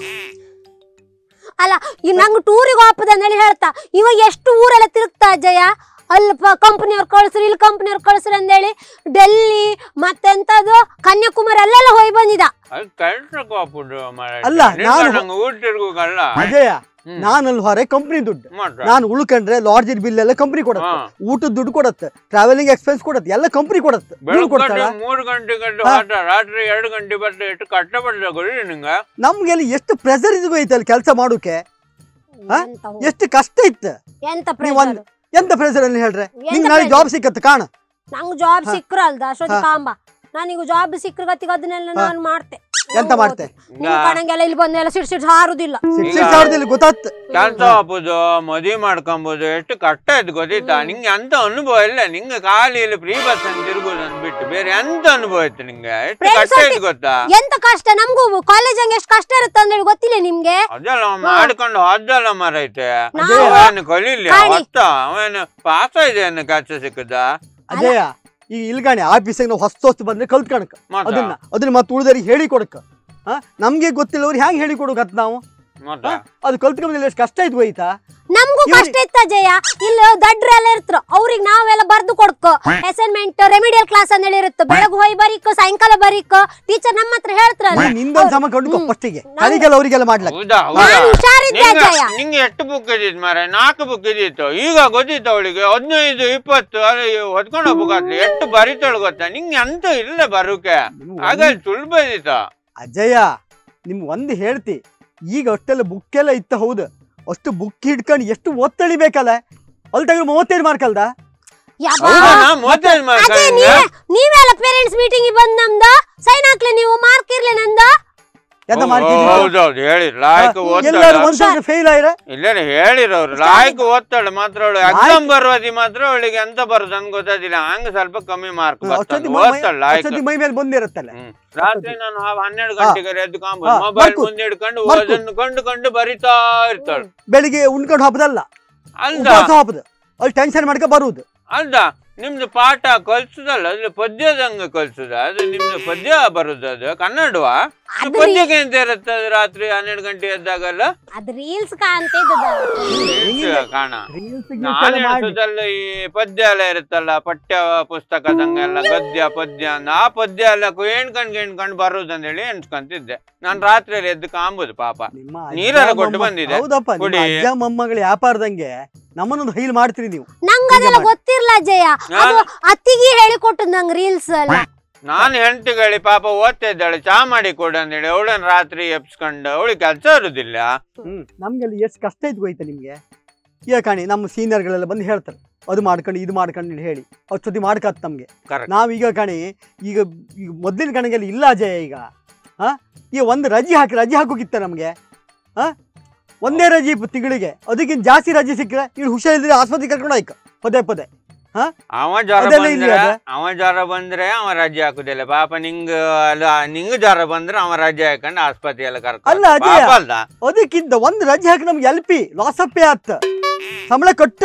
ಅಲ್ಲ ಈ ನಂಗೆ ಟೂರಿಗೆ ಹೋಗ್ತದ ಅಂದೇಳಿ ಹೇಳ್ತಾ ಇವಾಗ ಎಷ್ಟು ಊರೆಲ್ಲ ತಿರುಗ್ತಾ ಅಜಯ ಅಲ್ಲಿ ಕಂಪ್ನಿಯವ್ರು ಕಳ್ಸ್ರಿ ಇಲ್ಲಿ ಕಂಪ್ನಿಯವ್ರು ಕಳ್ಸ್ರಿ ಅಂದೇಳಿ ಡೆಲ್ಲಿ ಮತ್ತೆಂತದು ಕನ್ಯಾಕುಮಾರಿ ಅಲ್ಲೆಲ್ಲ ಹೋಗಿ ಬಂದಿದ ಅದು ಕೆಲ್ಸಕ್ಕೆ ಹೋಗ್ಬಿಡು ಮಾರಾಯ. ಅಲ್ಲ, ನಿನ್ನ ನಾನು- ನಂಗೆ ಊಟ ತಿರ್ಗೋಕಲ್ಲ ಅಜಯ ಹ್ಮ್. ನಾನು ಅಲ್ಲಿ ಹೊರ ಕಂಪ್ನಿ ದುಡ್ಡು ಮಾಡ್ರ ನಾನು ಉಳ್ಕೊಂಡ್ರೆ ಲಾಡ್ಜ್ ಬಿಲ್ ಎಲ್ಲ ಕಂಪ್ನಿ ಕೊಡತ್ತೆ ಹಾ. ಊಟದ ದುಡ್ಡು ಕೊಡತ್ತೆ ಟ್ರಾವೆಲಿಂಗ್ ಎಕ್ಸ್ಪೆನ್ಸ್ ಕೊಡತ್ತೆ ಎಲ್ಲ ಕಂಪ್ನಿ ಕೊಡತ್ತೆ ನೀವು ಬೆಳಗ್ಗೆ ಕೊಡ್ತಾಳ ಮೂರು ಗಂಟೆ ಗಂಟೆ ಹಾ. ಹೊರಟ ರಾತ್ರಿ ಎರಡು ಗಂಟೆ ಬರ್ತಾ ಎಷ್ಟು ಕಷ್ಟಪಡ್ಲ ಗೊಳಿ ನಿಂಗ ನಮ್ಗೆಲ್ಲ ಎಷ್ಟು ಪ್ರೆಸರ್ ಇದು ಐತೆ ಅಲ್ಲಿ ಕೆಲಸ ಮಾಡೋಕೆ ಹಾ? ಎಂತ ಹೋ- ಎಷ್ಟು ಕಷ್ಟ ಇತ್ತು ಎಂತ ನೀವು pressure? ಒಂದ್ ಎಂತ ಪ್ರೆಸರ್ ಅಲ್ಲಿ ಹೇಳ್ರೆ ಎಂತ ನಿಂಗೆ ನಾಳೆ pressure? ಜಾಬ್ ಸಿಕ್ಕತ್ತೆ ಕಾಣ ನಂಗ್ ಜಾಬ್ ಹಾ. ಸಿಕ್ಕ್ರ ಅಲ್ದ ಅಷ್ಟೊತ್ತಿ ಹಾ. ಕಾಂಬ ನಾನೀಗ ಜಾಬ್ ಸಿಕ್ಕ್ರಗತ್ತಿಗೆ ಅದನ್ನೆಲ್ಲ ಹಾ. ನಾನು ಮಾಡ್ತೆ ಎಂತ ಮಾಡ್ತೆ ನಿಮ್ ಕಣಂಗೆಲ್ಲ ಇಲ್ಲಿ ಬಂದೆಲ್ಲ ಸಿಡ್ ಸಿಡ್ ಹಾರುದಿಲ್ಲ ಸಿಕ್ಸ್ ಈಗ- ಸಿಕ್ಸ್ ಸಾವಿರದಲ್ಲಿ ಗೊತ್ತಾತ್ ಕೆಲಸ ಹಾಪುದು ಮದುವೆ ಮಾಡ್ಕೊಂಬೋದು ಎಷ್ಟು ಕಷ್ಟ ಇತ್ತು ಗೊತ್ತಿತ್ತಾ ನಿಂಗೆ ಎಂತ ಅನುಭವ ಇಲ್ಲ ನಿಂಗೆ ಖಾಲಿ ಇಲ್ಲಿ ಫ್ರೀ ಬಸ್ ಅಂತ ತಿರುಗುದು ಅಂದ್ಬಿಟ್ಟು ಬೇರೆ ಎಂತ ಅನುಭವ ಇತ್ತು ನಿಂಗೆ ಎಷ್ಟು Friends ಕಷ್ಟ ಒಟ್ಟಿಗೆ- ಇತ್ತು ಗೊತ್ತಾ ಎಂತ ಕಷ್ಟ ನಮಗೂ ಕಾಲೇಜ್ ಹಂಗೆ ಎಷ್ಟು ಕಷ್ಟ ಇರುತ್ತೆ ಅಂದ್ರೆ ಗೊತ್ತಿಲ್ಲ ನಿಮ್ಗೆ ಅದೆಲ್ಲ ಅವ ಮಾಡ್ಕೊಂಡು ಹೋದಲ್ಲ ಮರೈತೆ ನಾವು- ಅವನು ಕಲೀಲಿ ಕಾಳಿ. ಹೊತ್ತ ಅವನು ಪಾಸ್ ಇದೆ ಅನ್ನೋ ಕೆಲಸ ಸಿಕ್ಕದ ಅಜಯ ಈಗ ಇಲ್ಗಾಣಿ ಆಫೀಸಿಗೆ ನಾವು ಹೊಸ್ತು ಹೊಸ್ತು ಬಂದ್ರೆ ಕಲ್ತ್ಕಣಕ ಮತ್ತ ಅದನ್ನ ಅದನ್ನ ಮತ್ತೆ ಉಳಿದರಿಗೆ ಹೇಳಿ ಕೊಡಕ ಹಾ ನಮ್ಗೆ ಗೊತ್ತಿಲ್ಲವ್ರು ಹ್ಯಾಂಗ್ ಹೇಳಿ ಕೊಡಕತ್ ನಾವು ಮತ್ತ ಹಾ? ಅದು ಕಲ್ತ್ಕೊಂಡ್ಮೇಲೆ ಎಷ್ಟು ಕಷ್ಟ ಇದ್ವು ಆಯ್ತಾ ನಮಗೂ ಇವ್ರಿ- ಕಷ್ಟ ಇತ್ತ ಜಯ ಇಲ್ಲಿ ದಡ್ರೆಲ್ಲ ಇರ್ತಾರ ಅವ್ರಿಗೆ ನಾವೆಲ್ಲ ಬರ್ದು ಕೊಡ್ಕೊ ಅಸೈನ್ಮೆಂಟ್ ರೆಮಿಡಿಯಲ್ ಕ್ಲಾಸ್ ಅಂತ ಹೇಳಿ ಇರುತ್ತೆ ಬೆಳಗ್ಗೆ ಹೋಗಿ ಬರೀಕ್ ಸಾಯಂಕಾಲ ಬರೀಕ್ ಟೀಚರ್ ನಮ್ಮ ಹತ್ರ ಹೇಳ್ತಾರಲ್ಲ ನಿಂದೊಂದು ಸಮ ಕಂಡು ಹ್ಮ್. ಫಸ್ಟಿಗೆ ನಾವು- ಕಲಿಗೆಲ್ಲ ಅವರಿಗೆಲ್ಲ ಮಾಡ್ಲಕ್ಕ ಹೌದಾ ನಾನು ಹೌದಾ ಹುಷಾರಿದ್ದೆ ನಿಂಗೆ ಅಜಯ ನಿಂಗೆ ಎಷ್ಟು ಬುಕ್ ಇದ್ದಿತ್ತು ಮಾರೆ ನಾಲ್ಕು ಬುಕ್ ಇದ್ದಿತ್ತು ಈಗ ಗೊತ್ತಿತ್ತು ಅವಳಿಗೆ ಹದಿನೈದು ಇಪ್ಪತ್ತು ಅದು ಹೊತ್ಕೊಂಡು ಹೋಗ್ಬೇಕಾಗ್ಲಿ ಎಷ್ಟು ಬರಿತಾಳು ಗೊತ್ತಾ ನಿಂಗೆ ಅಂತ ಇಲ್ಲ ಬರೋಕೆ ಆಗ ಸುಲಭ ಇದ್ದಿತ್ತ ಅಜಯ ನಿಮ್ಗೆ ಒಂದು ಹೇಳ್ತಿ ಈಗ ಅಷ್ಟೆಲ್ಲ ಬುಕ್ ಎಲ್ಲ ಇತ್ತ ಹೌದು ಅಷ್ಟು ಬುಕ್ ಹಿಡ್ಕೊಂಡು ಎಷ್ಟು ಒತ್ತಳಿಬೇಕಲ್ಲ ಅಲ್ಲಿ ತೆಗೆದು ಮೂವತ್ತೈದು ಮಾರ್ಕ್ ಅಲ್ದ ಯಬ್ಬಾ. ಹೌದಾ ನಾ ಮೂವತ್ತೈದು ಮಾರ್ಕ್ ಅದೇ ನೀವೇ ನೀವೆಲ್ಲ ಪೇರೆಂಟ್ಸ್ ಮೀಟಿಂಗ್ ಬಂದ್ ನಮ್ದ ಸೈನ್ ಹಾಕ್ಲಿ ನೀವು ಮಾರ್ಕ್ ಇರ್ಲಿ ನಂದ ಎಂತ ಮಾರ್ಕ್ ಹೌದೌದು ಹೇಳಿ ಲಾಯಕ್ ಎಲ್ಲರೂ ಓದ್ತಾಳ ಒಂದ್ ಸೈಡ್ ಫೇಲ್ ಆಯ್ರ ಇಲ್ಲ ಹೇಳಿರೋರು ಲಾಯಕ್ ಓದ್ತಾಳೆ ಮಾತ್ರ ಅವಳು ಎಕ್ಸಾಮ್ ಬರುವದಿ ಮಾತ್ರ ಅವಳಿಗೆ ಎಂತ ಬರುದು ಅಂತ ಗೊತ್ತಾದಿಲ್ಲ ಹಂಗ ಸ್ವಲ್ಪ ಕಮ್ಮಿ ಮಾರ್ಕ್ ಅಷ್ಟೊತ್ತಿ ಬರ್ತಾಳೆ ಓದ್ತಾಳೆ ಲಾಯಕ್ ಅಷ್ಟೊತ್ತಿ ಮೈ ಮೇಲೆ ಬಂದಿರುತ್ತಲ್ಲ ಹ್ಮ್. ರಾತ್ರಿ ನಾನು ಆ ಹನ್ನೆರಡು ಹಾ. ಗಂಟೆಗೆ ಎದ್ದು ಕಾಂಬೋದು ಹಾ, ಮೊಬೈಲ್ ಬರ್ಕು. ಮುಂದೆ ಹಿಡ್ಕೊಂಡು ಬರ್ಕು. ಓದನ್ನು ಕಂಡು ಕಂಡು ಬರಿತಾ ಇರ್ತಾಳೆ ಬೆಳಿಗ್ಗೆ ಉಣ್ಕೊಂಡು ಹಬ್ಬದಲ್ಲ ಅಲ್ದ ಉಪವಾಸ ಹಬ್ಬದ ಅಲ್ಲಿ ಟೆನ್ಷನ್ ಮಾಡ್ಕೊ ಬರುವುದು ಅಲ್ದ ನಿಮ್ದು ಪಾಠ ಕಲ್ಸುದಲ್ಲ ಅದು ಪದ್ಯದಂಗ ಕಲ್ಸುದ ಅದು ನಿಮ್ದು ಪದ್ಯ ಬರುದು ಅದು ಕನ್ನಡವಾ ಅದು ಪದ್ಯಕ್ಕೆ ಎಂತ ಇರುತ್ತೆ ಅದು ರಾತ್ರಿ ಹನ್ನೆರಡು ಗಂಟೆ ಎದ್ದಾಗಲ್ಲ ಅದ್ ರೀಲ್ಸ್ ಕಾಣ್ತಾ ಇದ್ದದ Reels ಕಾಣ ರೀಲ್ಸ್ ನಾನು ಎಣಿಸೋದಲ್ಲ ಈ ಪದ್ಯ ಎಲ್ಲ ಇರುತ್ತಲ್ಲ ಪಠ್ಯ ಪುಸ್ತಕದಂಗೆಲ್ಲ ಗದ್ಯ ಪದ್ಯ ಅಂತ ಆ ಪದ್ಯ ಎಲ್ಲ ಎಣ್ಕಂಡ್ ಎಣ್ಕಂಡ್ ಬರುದು ಅಂತ ಹೇಳಿ ಎಣ್ಸ್ಕೊಂತಿದ್ದೆ ನಾನು ರಾತ್ರಿಯಲ್ಲಿ ಎದ್ದು ಕಾಂಬುದು ಪಾಪ ನಿಮ್ಮ ಅಜ್ಜ ನೀರೆಲ್ಲ ಕೊಟ್ಟು ಮೊಮ್ಮ- ಬಂದಿದೆ. ಹೌದಪ್ಪ ನಿಮ್ಮ ಕುಡಿ. ಅಜ್ಜ ಮೊಮ್ಮಗಳ ವ್ಯಾಪಾರದಂಗೆ ನಮ್ಮನ್ನೊಂದು ಹೈಲ್ ಮಾಡ್ತೀರಿ ನೀವು ನಂಗ ಅದೆಲ್ಲ ಮಾಡಿ. ಗೊತ್ತಿರ್ಲ ಅಜಯ ಅದು ಅತ್ತಿಗೆ ಹೇಳಿಕೊಟ್ಟು ನಂಗ್ ರೀಲ್ಸ್ ಎಲ್ಲ ನಾನು ಹೆಂಡತಿಗಳಿ ಪಾಪ ಓದ್ತಾ ಇದ್ದಾಳೆ ಚಾ ಮಾಡಿ ಕೊಡು ಅಂತೇಳಿ ಅವಳನ್ನ ರಾತ್ರಿ ಎಬ್ಸ್ಕೊಂಡು ಅವಳಿಗೆ ಕೆಲಸ ಇರುದಿಲ್ಲ ಹ್ಮ್ ನಮ್ಗೆಲ್ಲ ಎಷ್ಟು ಕಷ್ಟ ಇದ್ವು ಆಯ್ತಾ ನಿಮ್ಗೆ ಈಗ ಕಾಣಿ ನಮ್ಮ ಸೀನಿಯರ್ಗಳೆಲ್ಲ ಬಂದು ಹೇಳ್ತಾರೆ ಅದು ಮಾಡ್ಕೊಂಡು ಇದು ಮಾಡ್ಕೊಂಡು ಹೇಳಿ ಅಷ್ಟೊತ್ತಿ ಮಾಡ್ಕತ್ ನಮ್ಗೆ Correct. ನಾವೀಗ ಕಾಣಿ ಈಗ ಈಗ ಮೊದ್ಲಿನ ಕಣಗೆಲ್ಲ ಇಲ್ಲ ಅಜಯ ಈಗ ಹಾ ಈ ಒಂದು ರಜೆ ಹಾಕಿ ರಜೆ ಹಾಕೋಕಿತ್ತ ನಮಗೆ ಹಾ ಒಂದೇ ರಜೆ ಇಪ್ಪ ತಿಂಗಳಿಗೆ ಅದಕ್ಕಿಂತ ಜಾಸ್ತಿ ರಜೆ ಸಿಕ್ಕರೆ ಇಲ್ಲಿ ಹುಷಾರಿದ್ರೆ ಆಸ್ಪತ್ರೆಗೆ ಕರ್ಕೊಂಡು ಹೋಯ್ಕ ಪದೇ ಪದೇ ಅವ ಜ್ವರ ಅದೆಲ್ಲ ಇಲ್ಲಿ ಬಂದ್ರೆ ಅದ? ಅವ ಜ್ವರ ಬಂದ್ರೆ ಅವ ರಜೆ ಹಾಕುದಿಲ್ಲ ಪಾಪ ನಿಂಗ ಅಲ್ಲ ನಿಂಗ ಜ್ವರ ಬಂದ್ರೆ ಅವ ರಜೆ ಹಾಕೊಂಡು ಆಸ್ಪತ್ರೆ ಎಲ್ಲ ಅಲ್ಲ, ಕರ್ಕೊಂಡು ಅಜಯ. ಪಾಪ ಅಲ್ದ ಅದಕ್ಕಿಂತ ಒಂದು ರಜೆ ಹಾಕಿ ನಮ್ಗೆ ಎಲ್ ಪಿ ಲಾಸ್ ಅಪ್ಪೇ ಆತ ಸಂಬಳ ಕಟ್ಟು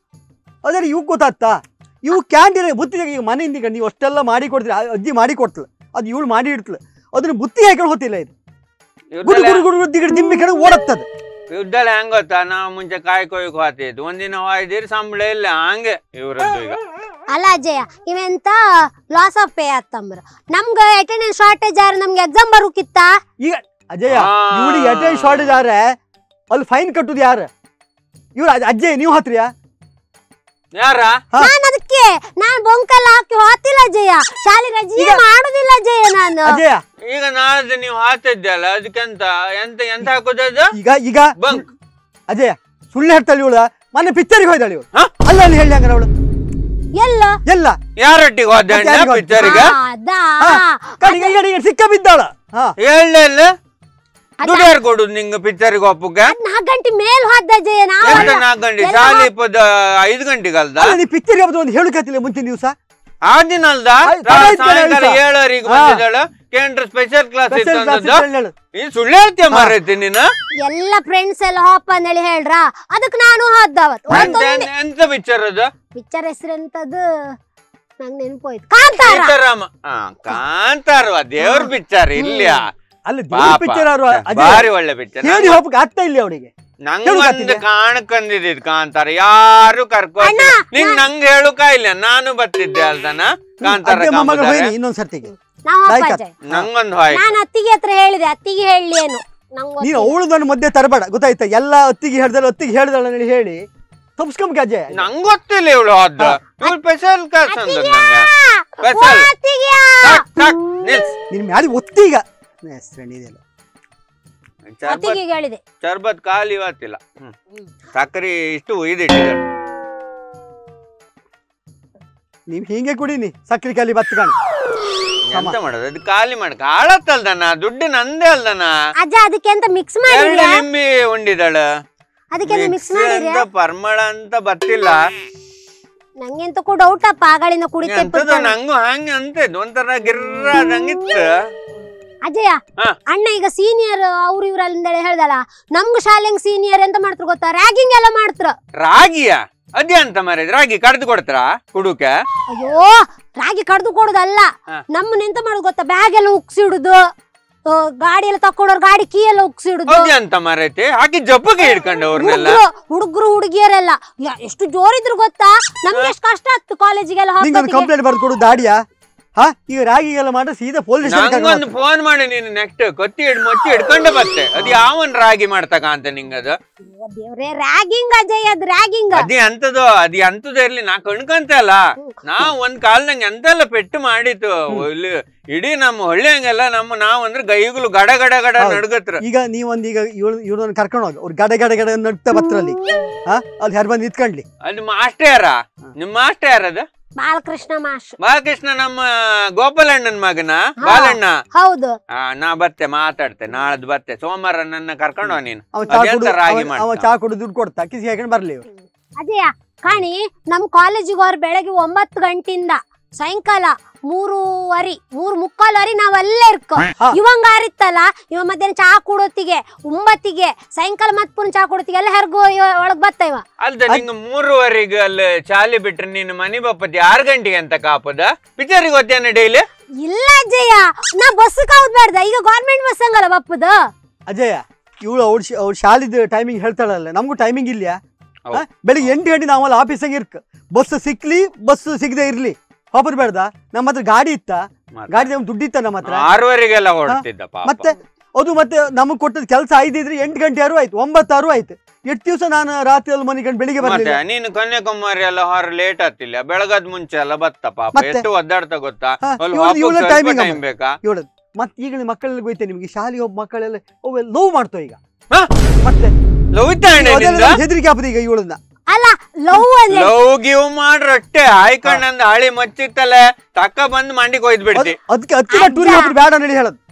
ಅದೇ ಇವು ಗೊತ್ತಾಗ್ತ ಇವು ಕ್ಯಾಂಟೀನ್ ಬುತ್ತಿಗೆ ಈಗ ಮನೆಯಿಂದ ಈಗ ನೀವು ಅಷ್ಟೆಲ್ಲ ಮಾಡಿ ಕೊಡ್ತೀರಿ ಆ ಅಜ್ಜಿ ಮಾಡಿ ಕೊಡ್ತಲ್ಲ ಅದು ಇವಳು ಮಾಡಿ ಇಡ್ತಲ್ಲ ಅದನ್ನ ಬುತ್ತಿ ಹಾಕೊಂಡು ಹೋತಿಲ್ಲ ಇದು ಗುಡು ಯುದ್ಧಲೆ ಗುಡು ಗುಡು ಗುಡು ದಿಗಡಿ ದಿಮ್ಮಿ ಕಡೆ ಓಡತ್ತದ ಯುದ್ಧಲೆ ಹೆಂಗ್ ಗೊತ್ತಾ ನಾವು ಮುಂಚೆ ಕಾಯಿ ಕೊಯ್ಕ್ ಹೋತಿದ್ವಿ ಒಂದಿನ ಹೋಯ್ದಿರಿ ಸಂಬಳ ಇಲ್ಲ ಹಂಗೆ ಇವ್ರದ್ದು ಈಗ ಅಲ್ಲ ಅಜಯ ಇವೆಂತ ಲಾಸ್ ಆಫ್ ಪೇ ಆತಂಬ್ರ ನಮ್ಗ ಅಟೆಂಡೆನ್ಸ್ ಶಾರ್ಟೇಜ್ ಆದ್ರೆ ನಮ್ಗೆ ಎಕ್ಸಾಮ್ ಬರುಕಿತ್ತ ಈಗ ಅಜಯ ಆ. ಇವಳಿಗೆ ಅಟೆಂಡ್ ಶಾರ್ಟೇಜ್ ಆದ್ರೆ ಅಲ್ಲಿ ಫೈನ್ ಕಟ್ಟುದು ಯಾರು ಇವ್ರು ಅಜ್- ಅಜ್ಜಯ್ ನೀವು ಹತ್ರಿಯಾ ಯಾರ ನಾನ್ ಅದಕ್ಕೆ ನಾನ್ ಬೊಂಕಲ್ಲ ಹಾಕಿ ಹೋತಿಲ್ಲ ಅಜಯ ಶಾಲೆ ರಜೆ ಮಾಡುದಿಲ್ಲ ಅಜಯ ನಾನು ಅಜಯ ಈಗ ನಾಳೆ ನೀವು ಹಾತಿದ್ದಲ್ಲ ಅದಕ್ಕೆಂತ ಎಂತ ಎಂತ ಹಾಕೋದದು ಈಗ ಈಗ ಬಂಕ್ ಅಜಯ ಸುಳ್ಳು ಹೇಳ್ತಾಳೆ ಇವಳು ಮೊನ್ನೆ ಪಿಕ್ಚರ್ಗೆ ಹೋಯ್ದಾಳೆ ಇವಳು ಹಾ? ಅಲ್ಲ ಅಲ್ಲಿ ಹೇಳಿ ಹಂಗಾರೆ ಅವಳು ಎಲ್ಲ ಎಲ್ಲ ಯಾರೊಟ್ಟಿಗೆ ಹೋದ ಮತ್ತೆ ಯಾರಿಗ್ ಹೋದೆ? ಪಿಕ್ಚರ್ಗೆ ಆ, ಅದಾ ಹಾ. ಕಡೆಗೆ ಈಗ ಈಗ ಸಿಕ್ಕ ಬಿದ್ದಾಳ ಹಾ ಹೇಳಲೇ ಇಲ್ಲ ಅದ- ದುಡ್ಡು ಯಾರು ಕೊಡುದು ನಿಂಗೆ ಪಿಕ್ಚರ್ಗೆ ಒಪ್ಪಕ್ಕೆ ಅದ್ ನಾಲ್ಕು ಗಂಟೆ ಮೇಲ್ ಹೋದ ಅಜಯ ನಾವು ಎಂತ ನಾಲ್ಕು ಗಂಟೆ ಎಲ್ಲ ಶಾಲೆ ಇಪ್ಪದ ಐದು ಗಂಟೆಗೆ ಅಲ್ದ ಅಲ್ಲ ನೀ ಪಿಕ್ಚರ್ಗೆ ಹೋಗ್ಬೋದು ಒಂದು ಹೇಳಕತ್ತಿಲ್ಲ ಮುಂಚಿನ ದಿವಸ ಆ ದಿನ ಅಲ್ದ ಆಯ್ತು, ರಾ- ಆಯ್ತು, ಸಾಯಂಕಾಲ ಆಯ್ತು. ಏಳವರೆಗೆ ಹಾ. ಬಂದಿದ್ದಾಳ ಕೇಂದ್ರ ಸ್ಪೆಷಲ್ ಕ್ಲಾಸ್ ಇತ್ತು ಸ್ಪೆಷಲ್ ಕ್ಲಾಸ್ ಅಂತದ್ದು ಹೇಳು ಈ ಸುಳ್ಳು ಹೇಳ್ತೀಯ ಮಾರೈತಿ ನೀನು ಎಲ್ಲ ಫ್ರೆಂಡ್ಸ್ ಎಲ್ಲ ಹಾಪ ಅಂದೇಳಿ ಹೇಳ್ರ ಅದಕ್ ನಾನು ಹೋದವತ್ ಎಂತ ಎಂತ- ಎಂತ ಪಿಕ್ಚರ್ ಅದು ಪಿಕ್ಚರ್ ಹೆಸರೆಂತದ್ದು ನಂಗೆ ನೆನಪೋಯ್ತು ಕಾಂತಾರ ಸೀತಾರಾಮ ಆ, ಕಾಂತಾರವ ದೇವ್ರ ಪಿಕ್ಚರ್ ಇಲ್ಯಾ ಅಲ್ಲ ದೇವ್ರ ಪಾಪ. ಪಿಕ್ಚರ್ ಅವರು ಭಾರಿ ಒಳ್ಳೆ ಪಿಕ್ಚರ್ ಹೇಳಿ ಹೋಗಕ್ಕೆ ಆಗ್ತಾ ಇಲ್ಲ ಅವಳಿಗೆ ನಂಗೊಂದು ಹೇಳುಕತ್ತಿದ್ಯಾ? ಕಾಣಕಂದಿದ್ ಕಾಂತಾರ ಯಾರು ಕರ್ಕೊ ಅಣ್ಣ, ನಿಂಗ್ ನಂಗೆ ಹೇಳುಕ ಇಲ್ಲ ನಾನು ಬರ್ತಿದ್ದೆ ಅಲ್ದನ ಕಾಂತಾರ ಅತ್ತೆ ಮೊಮ್ಮಗಳು ಕಾಂಬುದಾರೆ. ಹೋಯ್ನಿ ಇನ್ನೊಂದ್ ಸರ್ತಿಗೆ ನಾವು ಲಾಯ್ಕ್ ಅಪ್ಪ ಆತ್. ಅಜಯ್ ನಂಗೊಂದು ಹಾಯ್ ನಾನು ಅತ್ತಿಗೆ ಹತ್ರ ಹೇಳಿದೆ ಅತ್ತಿಗೆ ಹೇಳಿ ಏನು ನಂಗೆ ನೀನು ಅವಳು ನನ್ನ ಮಧ್ಯೆ ತರಬೇಡ ಗೊತ್ತಾಯ್ತಾ ಎಲ್ಲ ಅತ್ತಿಗೆ ಹೇಳ್ದಲ್ಲ ಅತ್ತಿಗೆ ಹೇಳ್ದಲ್ಲ ಹೇಳಿ ಹೇಳಿ ತಪ್ಸ್ಕೊಂಬ ಅಜಯ್ ನಂಗ್ ಗೊತ್ತಿಲ್ಲ ಇವಳು ಹೋದ ಇವಳು ಸ್ಪೆಷಲ್ ಕ್ಲಾಸ್ ಅಂದ ನಂಗೆ ಸ್ಪೆಷಲ್ ನಿಲ್ಸ್ ನಿನ್ ಮ್ಯಾಲಿ ಒತ್ತೀಗ ಹೆಸರಣಿದೆಲ್ಲ ಚರ್ಬತ್ ಅತ್ತಿಗೆ ಹೇಳಿದೆ ಚರ್ಬತ್ ಖಾಲಿ ಇವತ್ತಿಲ್ಲ ಹ್ಮ್ ಸಕ್ಕರೆ ಇಷ್ಟು ಒಯ್ದಿಟ್ಟಿದ್ದಾರೆ ನೀವ್ ಹಿಂಗೆ ಕುಡೀನಿ ಸಕ್ರಿ ಕಾಲಿ ಬತ್ ಕಾಣಿ ಎಂತ ಮಾಡೋದು ಅದು ಖಾಲಿ ಮಾಡಕ ಹಾಳತ್ತಲ್ದನ ದುಡ್ಡು ನಂದೇ ಅಲ್ದನ ಅಜ್ಜ ಅದಕ್ಕೆ ಅಂತ ಮಿಕ್ಸ್ ಎರಡು ಮಾಡಿದ್ಯಾ ನಿಂಬಿ ಉಂಡಿದಾಳ ಅದಕ್ಕೆ ಮಿಕ್ಸ್ ಮಿಕ್ಸಿ ಮಾಡಿದ್ಯಾ ಅಂತ ಪರಿಮಳ ಅಂತ ಬತ್ತಿಲ್ಲ ನಂಗೆಂತ ಕೂಡ ಡೌಟ್ ಅಪ್ಪ ಆಗಳಿಂದ ಕುಡಿತೆ ಎಂತದು ನಂಗೂ ಹಂಗೆ ಅಂತಿದ್ ಒಂಥರ ಗಿರ್ರ ಆದಂಗಿತ್ತು ಅಜಯ ಹಾ. ಅಣ್ಣ ಈಗ ಸೀನಿಯರ್ ಅವ್ರು ಇವ್ರಲ್ಲಿಂದ ಹೇಳ್ದಲ್ಲ ನಮ್ಗ ಶಾಲೆಂಗ್ ಸೀನಿಯರ್ ಎಂತ ಮಾಡ್ತಾರ ಗೊತ್ತಾ ರ್ಯಾಗಿಂಗ್ ಎಲ್ಲ ಮಾಡ್ತಾರ ರಾಗಿಯ ಅದೇ ಅಂತ ಮರ ರಾಗಿ ಕಡ್ದು ಕೊಡ್ತಾರ ಕುಡುಕೆ ಅಯ್ಯೋ ರಾಗಿ ಕಡ್ದು ಕೊಡುದಲ್ಲ ಹಾ. ನಮ್ಮನ್ನ ಎಂತ ಮಾಡೋದು ಗೊತ್ತಾ ಬ್ಯಾಗ್ ಎಲ್ಲ ಉಕ್ಸಿಡುದು ಆ, ಗಾಡಿ ಎಲ್ಲ ತಕೊಂಡವ್ರ ಗಾಡಿ ಕೀ ಎಲ್ಲ ಉಕ್ಸಿಡುದು ಅದೇ ಅಂತ ಮರೈತಿ ಹಾಕಿ ಜಬ್ಬಗೆ ಹಿಡ್ಕೊಂಡು ಅವ್ರನ್ನೆಲ್ಲ ಹುಡುಗರು ಹುಡುಗರು ಹುಡುಗಿಯರೆಲ್ಲ ಯಾ, ಎಷ್ಟು ಜೋರಿದ್ರು ಗೊತ್ತಾ ನಮ್ಗೆ ಎಷ್ಟು ಕಷ್ಟ ಆಗ್ತು ಕಾಲೇಜಿಗೆಲ್ಲ ನಿಂಗೊಂದು ಹೋಗ್ಬೇಕು ಕಂಪ್ಲೇಂಟ್ ಬರ್ದು ಕೊಡು ದಾಡಿಯಾ ಹಾ ಈಗ ರಾಗಿಗೆಲ್ಲ ಮಾಡ್ರೆ ಸೀದಾ ಪೊಲೀಸ್ ನಂಗೊಂದು ಫೋನ್ ಮಾಡಿ ನೀನು ನೆಕ್ಸ್ಟ್ ಕೊತ್ತಿ ಹಿಡ್ ಮೊಚ್ಚಿ ಹಿಡ್ಕೊಂಡೆ ಬತ್ತೆ ಅದು ಯಾವನ್ ರಾಗಿ ಮಾಡ್ತಕ ಅಂತ ನಿಂಗದು ದೇವ್ರೆ ರ್ಯಾಗಿಂಗ್ ಅಜಯ್ ಅದ್ ರ್ಯಾಗಿಂಗ್ ಅದೇ ಅಂತದು ಅದ್ ಎಂತದ ಇರ್ಲಿ ನಾ ಕಣ್ಕಂತ ಅಲ್ಲ ನಾ ಒಂದ್ ಕಾಲ್ದಂಗ ಎಂತೆಲ್ಲ ಪೆಟ್ಟು ಮಾಡಿತ್ತು ಇಲ್ಲಿ ಇಡೀ ನಮ್ಮ ಹಳ್ಳಿಯಂಗೆಲ್ಲ ನಮ್ಮ ನಾವ್ ಅಂದ್ರೆ ಗೈಗಳು ಗಡ ಗಡ ಗಡ ಹೌದು. ನಡ್ಗತ್ರ ಈಗ ನೀವೊಂದು ಈಗ ಇವಳು ಇವಳನ್ನ ಕರ್ಕೊಂಡು ಹೋಗಿ ಅವ್ರು ಗಡ ಗಡ ಗಡ ನಡ್ತಾ ಬತ್ತರಲ್ಲಿ ಹಾ ಅಲ್ಲಿ ಯಾರು ಬಂದು ನಿಂತ್ಕೊಂಡ್ಲಿ ಅದು ಮಾಸ್ಟರ್ ಯಾರ ನಿಮ್ ಮಾಸ್ಟರ್ ಯಾರದ ಬಾಲಕೃಷ್ಣ ಮಾಶ್ ಬಾಲಕೃಷ್ಣ ನಮ್ಮ ಗೋಪಾಲಣ್ಣನ ಮಗನ ಬಾಲಣ್ಣ ಹೌದು ಆ, ನಾ ಬತ್ತೆ ಮಾತಾಡ್ತೆ ನಾಳದ್ ಬತ್ತೆ ಸೋಮವಾರ ನನ್ನ ಕರ್ಕೊಂಡು ಹೋಗ್ ನೀನು ಅವ ಚಾ ಅದೆಂತ ಕುಡು ರಾಗಿ ಅವ- ಅವ ಮಾಡ್ತಾ? ಚಾ ಕುಡು ದುಡ್ಡು ಕೊಡ್ತಾ ಕಿಸಿ ಹಾಕೊಂಡು ಬರ್ಲಿ ಇವ್ರು ಅದೇಯ ಕಾಣಿ ನಮ್ ಕಾಲೇಜಿಗೆ ಅವ್ರು ಬೆಳಗ್ಗೆ ಒಂಬತ್ತು ಗಂಟಿಂದ ಸಾಯಂಕಾಲ ಮೂರುವರಿ ಮೂರು ಮುಕ್ಕಾಲ್ವರಿ ನಾವ್ ಅಲ್ಲೇ ಇರ್ಕೊ ಹಾ. ಇವಂಗ ಆರಿತ್ತಲ್ಲ ಇವ ಮಧ್ಯಾಹ್ನ ಚಾ ಕುಡೋತಿಗೆ ಒಂಬತ್ತಿಗೆ ಸಾಯಂಕಾಲ ಮತ್ ಪುನಃ ಚಾ ಕುಡೋತಿಗೆ ಎಲ್ಲ ಹೆರ್ಗೋ ಇವ- ಒಳಗ್ ಬತ್ತ ಇವ ಅಲ್ದ ನಿಂಗ ಮೂರುವರೆಗೆ ಅಲ್ಲಿ ಚಾಲಿ ಬಿಟ್ರೆ ನೀನು ಮನಿ ಬಪ್ಪತಿ ಆರು ಗಂಟೆಗೆ ಅಂತ ಕಾಪದ ಪಿಚರಿಗೆ ಹೋಗ್ತೇನೆ ಡೈಲಿ ಇಲ್ಲ ಅಜ್ಜಯ್ಯ ನಾ ಬಸ್ ಕಾವದ್ ಬೇಡ್ದ ಈಗ ಗೌರ್ಮೆಂಟ್ ಬಸ್ ಹಂಗಲ್ಲ ಬಪ್ಪದ ಅಜಯ ಇವಳು ಅವ್ರ ಅವ್ರ ಶಾಲಿದ ಟೈಮಿಂಗ್ ಹೇಳ್ತಾಳಲ್ಲ ನಮಗೂ ಟೈಮಿಂಗ್ ಇಲ್ಲ ಹೌದು. ಬೆಳಿಗ್ಗೆ ಎಂಟು ಗಂಟೆ ನಾವಲ್ಲಿ ಆಫೀಸಾಗ ಇರ್ಕ ಬಸ್ ಸಿಕ್ಲಿ ಬಸ್ ಸಿಗದೆ ಇರ್ಲಿ ಪಾಪರ್ ಬೇಡ್ದ ನಮ್ಮ ಹತ್ರ ಗಾಡಿ ಇತ್ತ ಗಾಡಿ ನಮ್ ದುಡ್ಡು ಇತ್ತ ನಮ್ಮ ಹತ್ರ ಆರೂವರೆಗೆಲ್ಲ ಹೊರಡ್ತಿದ್ದ ಪಾಪ ಮತ್ತೆ ಅದು ಮತ್ತೆ ನಮಗ್ ಕೊಟ್ಟದ ಕೆಲಸ ಐದಿದ್ರೆ ಎಂಟು ಗಂಟೆ ಆರು ಆಯ್ತು ಒಂಬತ್ತಾರು ಆಯ್ತು ಎಷ್ಟು ದಿವಸ ನಾನು ರಾತ್ರಿ ಮನಿಕೊಂಡು ಬೆಳಿಗ್ಗೆ ಮತ್ತೆ ಬರ್ಲಿಲ್ಲ ನೀನು ಕನ್ಯಾಕುಮಾರಿ ಎಲ್ಲ ಹೊರ ಲೇಟ್ ಆಗ್ತಿಲ್ಲ ಬೆಳಗದ್ ಮುಂಚೆ ಎಲ್ಲ ಬತ್ತ ಪಾಪ ಮತ್ತೆ? ಎಷ್ಟು ಒದ್ದಾಡ್ತಾ ಗೊತ್ತಾ ಹಾ, ಅಲ್ಲಿ ಇವ್ಳು- ವಾಪಸ್ ಇವ್ಳ ಸ್ವಲ್ಪ timing time ಅಮ್ಮ. ಬೇಕಾ ಇವಳು ಮತ್ತೆ ಈಗಿನ ಮಕ್ಕಳೆಲ್ಲ ಗೊತ್ತೇ ನಿಮಗೆ ಶಾಲೆಗೆ ಹೋಗಿ ಮಕ್ಕಳೆಲ್ಲ ಅವೆಲ್ಲ ನೋವು ಮಾಡ್ತಾವ ಈಗ ಹಾ? ಮತ್ತೆ ಲವಿತಾಣೆ ನಿಂದ ಹೆದರಿಕೆ ಆಗ್ತದೆ ಈಗ ಇವಳನ್ನ ಅಲ್ಲ ಲವ್ ಅಂದ್ರೆ ಲವ್ ಗಿವ್ ಮಾಡ್ರೊಟ್ಟೆ ಆಯ್ಕೊಂಡಂದ ಹಳಿ ಮಚ್ಚಿತ್ತಲ್ಲ ತಕ್ಕ ಬಂದ್ ಮಂಡಿಗೆ ಒಯ್ದ್ ಬಿಡ್ತಿ ಅದಕ್ಕೆ ಅದಕ್ಕೆ ಟೂರಿಗೆ ಹೋಗ್ಬಿಟ್ಟು ಬೇಡ ನಡಿ ಹೇಳೋದು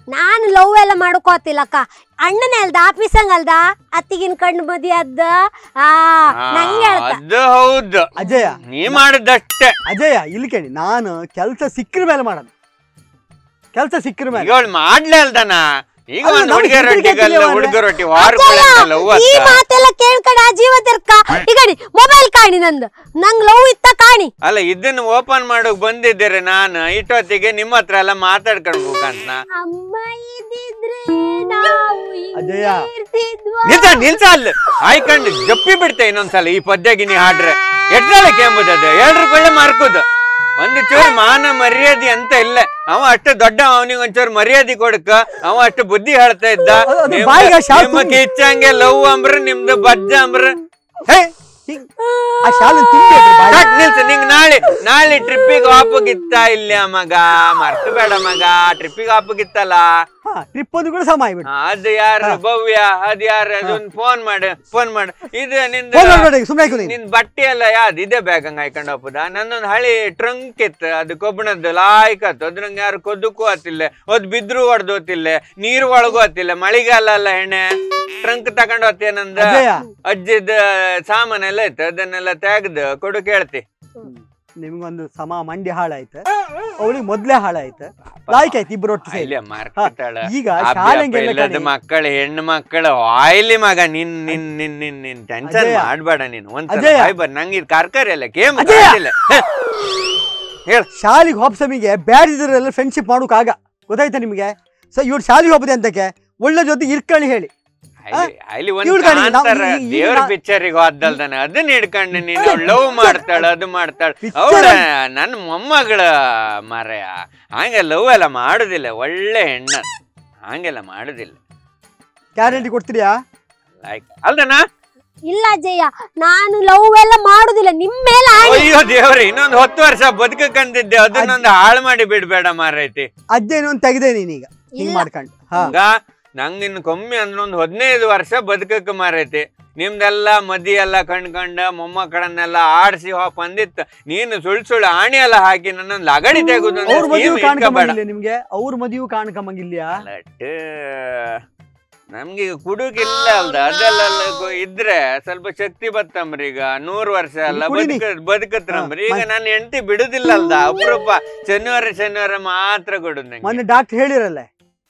ನಾನು ಲವ್ ಎಲ್ಲ ಮಾಡ್ಕೋತಿಲ್ಲಕ್ಕ ಅಣ್ಣನೇ ಅಲ್ದ ಆಫೀಸಂಗ್ ಅಲ್ದ ಅತ್ತಿಗಿನ ಕಣ್ಣು ಮದಿ ಅದ್ದ ಆ ನಂಗೆ ಹೇಳ್ತ ಅದು ಹೌದು ಅಜಯ ನೀ ಮಾಡಿದ್ದಷ್ಟೇ ಅಜಯ ಇಲ್ಲಿ ಕೇಳಿ ನಾನು ಕೆಲಸ ಸಿಕ್ಕ್ರ ಮೇಲೆ ಮಾಡೋದು ಕೆಲಸ ಸಿಕ್ಕ್ರ ಮೇಲೆ ಈಗ ಅವಳು ಮಾಡ್ಲೇ ಅಲ್ದನ ಈಗ ಅಲ್ಲ, ಒಂದ್ ನಮ್ಗೆ ಹುಡುಗ ಹೆದ್ರಿಕೆ ರೊಟ್ಟಿಗಲ್ಲ ಆಗ್ತಿಲ್ವಾ ಹುಡುಗ ಅವ್ರೆ? ರೊಟ್ಟಿ ವಾರಕ್ಕೊಳಂತಲ್ಲ ಈ ಮಾತೆಲ್ಲ ಕೇಳ್ಕಡ ಜೀವ ತಿರ್ಕ ಈಗ ಮೊಬೈಲ್ ಕಾಣಿ ನಂದು ನಂಗ್ ಲವ್ ಇತ್ತ ಕಾಣಿ ಅಲ್ಲ ಇದನ್ನ ಓಪನ್ ಮಾಡೋಕ್ ಬಂದಿದ್ದೀರಿ ನಾನು ಇಷ್ಟೊತ್ತಿಗೆ ನಿಮ್ಮ ಹತ್ರ ಎಲ್ಲ ಮಾತಾಡ್ಕೊಳ್ಬೇಕಂತ ಅಮ್ಮ ಇದ್ದಿದ್ರೆ ನಾವು ಅಜಯ. ಹಿಂಗೆ ಇರ್ತಿದ್ವಾ? ನಿಲ್ಸ ನಿಲ್ಸ ಅಲ್ಲ ಆಯ್ಕೊಂಡು ಜಪ್ಪಿ ಬಿಡ್ತೆ ಇನ್ನೊಂದ್ಸಲ ಈ ಪದ್ಯಗಿನಿ ಹಾಡ್ರೆ ಎಷ್ಟಾಳಕ್ಕೆ ಎಂಬುದದು ಎಲ್ರ ಕೊಳ್ಳೆ ಮಾರ್ಕೋದು ಒಂದು ಚೂರು ಮಾನ ಮರ್ಯಾದೆ ಅಂತ ಇಲ್ಲ ಅವ ಅಷ್ಟು ದೊಡ್ಡ ಅವನಿಗೆ ಒಂಚೂರು ಮರ್ಯಾದೆ ಕೊಡಕ ಅವ ಅಷ್ಟು ಬುದ್ಧಿ ಹೇಳ್ತಾ ಇದ್ದ ಅದು- ಅದು ನಿಮ್ಮ- ಬಾಯಿಗೆ ಶಾಲು ನಿಮ್ಮ ತುಂಬಿ- ಕಿಚ್ಚಂಗೆ ಲವ್ ಅಂಬ್ರ ನಿಮ್ದು ಬಜ್ಜ ಅಂಬ್ರ ಹೇ ಹಿಂಗ್ ಆ ಶಾಲೆ ತುಂಬಿ ಅದ್ರ ಬಾಯಿ. ಸಾಕ್ ನಿಲ್ಸು ನಿಂಗ್ ನಾಳೆ ನಾಳೆ ಟ್ರಿಪ್ಪಿಗೆ ವಾಪಗಿತ್ತ ಇಲ್ಲ ಮಗ ಮರ್ತು ಬೇಡ ಮಗ ಟ್ರಿಪ್ಪಿಗೆ ವಾಪಗಿತ್ತಲ್ಲ ಹಾ ಟ್ರಿಪ್ ಒಂದು ಕೂಡ ಸಮ ಆಗ್ಬಿಟ್ಟು ಅದು ಯಾರು ಭವ್ಯ ಅದ್ ಯಾರು ಅದೊಂದು ಫೋನ್ ಮಾಡು ಫೋನ್ ಮಾಡು ಇದು ನಿಂದ ಫೋನ್ ಮಾಡ್ಬೇಡಿ ಸುಮ್ಮನೆ ಹಾಕು ನೀನು ನಿನ್ ಬಟ್ಟೆ ಎಲ್ಲ ಯಾವ್ದು ಇದೇ ಬ್ಯಾಗ್ ಹಂಗ ಹಾಕೊಂಡ್ ಹೋಗ್ಬೋದಾ ನನ್ನೊಂದು ಹಳಿ ಟ್ರಂಕ್ ಇತ್ತು ಅದು ಕೊಬ್ಬಣದ್ದು ಲಾಯ್ಕ್ ಆತು ಅದ್ ನಂಗೆ ಯಾರು ಕೊದ್ದಕ್ಕೂ ಆತಿಲ್ಲ ಅದ್ ಬಿದ್ರು ಹೊಡ್ದು ಹೋತಿಲ್ಲ ನೀರು ಒಳಗೂ ಆತಿಲ್ಲ ಮಳಿಗಾಲ ಅಲ್ಲ ಹೆಣ್ಣೆ ಟ್ರಂಕ್ ತಕೊಂಡ್ ಹೋಗ್ತೇನಂದ ಅಜಯ ಅಜ್ಜಿದ ಸಾಮಾನೆಲ್ಲ ಇತ್ತು ಅದನ್ನೆಲ್ಲ ತೆಗ್ದು ಕೊಡು ಕೇಳ್ತಿ ನಿಮ್ಗೊಂದು ಸಮ ಮಂಡಿ ಹಾಳಾಯ್ತು ಅವಳಿಗೆ ಮೊದ್ಲೇ ಹಾಳಾಯ್ತು ಲಾಯ್ಕ್ ಆಯ್ತು ಇಬ್ರು ಒಟ್ಟು ಸೇರಿ ಇಲ್ಲೇ ಮಾರ್ಕತ್ತಾಳ ಈಗ ಶಾಲೆಂಗೆಲ್ಲ ಇಲ್ಲದ ಕಣೆ. ಮಕ್ಕಳು ಹೆಣ್ಣು ಮಕ್ಕಳು ಆಯ್ಲಿ ಮಗ ನಿನ್ ನಿನ್ ನಿನ್ ನಿನ್ ನಿನ್ ಟೆನ್ಷನ್ ಅಜಯ. ಮಾಡ್ಬೇಡ ನೀನು ಒಂದ್ಸಲ ಅಜಯ. ಬಾಯ್ ಬರ್ ನಂಗೆ ಇದು ಕಾರ್ಕರಿ ಅಲ್ಲ ಕೇಮ್ ಅಜಯ. ಹೇಳ ಶಾಲೆಗೆ ಹೋಪ್ಸಮಿಗೆ ಬ್ಯಾಡಿದ್ರೆಲ್ಲ ಫ್ರೆಂಡ್ಶಿಪ್ ಮಾಡೋಕಾಗ ಗೊತ್ತಾಯ್ತಾ ನಿಮಗೆ ಸೊ ಇವ್ರು ಶಾಲೆಗೆ ಹೋಗ್ಬೋದು ಅಂತಕ್ಕೆ ಒಳ್ಳೆ ಜೊತೆ ಇರ್ಕೊಳ್ಳಿ ಹೇಳಿ ಅಲ್ಲಿ ಒಂದ್ ಇವ್ಳ್ ಕಣೆ, ನಾವು ಕಾಂತಾರ ಈ- ಈ- ದೇವ್ರ ನಾ- ಪಿಕ್ಚರಿಗೆ ಹೋದಲ್ದಾನೆ ಅದನ್ನ ಹಿಡ್ಕೊಂಡು ನೀನು ಲವ್ ಮಾಡ್ತಾಳ ಅದು ಮಾಡ್ತಾಳ Picture ಅವಳ ನನ್ನ ಮೊಮ್ಮಗಳ ಮರೆಯ ಹಂಗೆ ಲವ್ ಎಲ್ಲ ಮಾಡುದಿಲ್ಲ ಒಳ್ಳೆ ಹೆಣ್ಣ ಹಂಗೆಲ್ಲ ಮಾಡುದಿಲ್ಲ ಗ್ಯಾರಂಟಿ ಕೊಡ್ತೀರಿಯಾ ಲೈಕ್ ಅಲ್ದನ ಇಲ್ಲ ಅಜ್ಜಯ್ಯ ನಾನು ಲವ್ ಎಲ್ಲ ಮಾಡುದಿಲ್ಲ ನಿಮ್ ಮೇಲೆ ಆಣೆ. ಅಯ್ಯೋ ದೇವ್ರಿ ಇನ್ನೊಂದ್ ಹತ್ತು ವರ್ಷ ಬದುಕಂತಿದ್ದೆ ಅದನ್ನೊಂದು ಹಾಳು ಮಾಡಿ ಬಿಡ್ಬೇಡ ಮಾರೈತಿ ಅಜ್ಜೇನು ಅಂತ ತೆಗ್ದೆ ನೀನೀಗ ಹಿಂಗ್ ಇಲ್ಲ. ಮಾಡ್ಕೊಂಡು ಹಾ ಹಂಗ ನಂಗ್ ಇನ್ನು ಕಮ್ಮಿ ಅಂದ್ರೆ ಒಂದು ಹದಿನೈದು ವರ್ಷ ಬದುಕಕ್ಕೆ ಮಾರೈತಿ ನಿಮ್ದೆಲ್ಲ ಮದಿ ಎಲ್ಲ ಕಂಡ್ಕಂಡ ಮೊಮ್ಮಕ್ಕಳನ್ನೆಲ್ಲ ಆಡ್ಸಿ ಹೋಗ್ ಬಂದಿತ್ತು ನೀನು ಸುಳ್ ಸುಳ್ಳು ಆಣಿ ಎಲ್ಲ ಹಾಕಿ ನನ್ನ ಲಗಡಿ ತೆಗುದು ಅವ್ರ ಮದುವೆ ಕಾಣ್ಕೊಂಬಂಗಿಲ್ಲ ನಿಮ್ಗೆ ಅವ್ರ ಮದುವೆ ಕಾಣ್ಕೊಂಬಂಗಿಲ್ಲ ನಮ್ಗೆ ಈಗ ಕುಡುಕಿಲ್ಲ ಅಲ್ದ ಅದೆಲ್ಲ ಗೊ- ಇದ್ರೆ ಸ್ವಲ್ಪ ಶಕ್ತಿ ಬತ್ತಂಬ್ರಿ ಈಗ ನೂರ್ ವರ್ಷ ಅಲ್ಲ ಕುಡಿನಿ. ಬದುಕ ಬದುಕತ್ರಂಬ್ರಿ ಈಗ ಹಾ, ನನ್ನ ಹೆಂಡತಿ ಬಿಡುದಿಲ್ಲ ಅಲ್ದ ಅಪರೂಪ ಶನಿವಾರ ಶನಿವಾರ ಮಾತ್ರ ಕೊಡುದು ನಂಗೆ ಮೊನ್ನೆ ಡಾಕ್ಟರ್ ಹೇಳಿರಲ್ಲ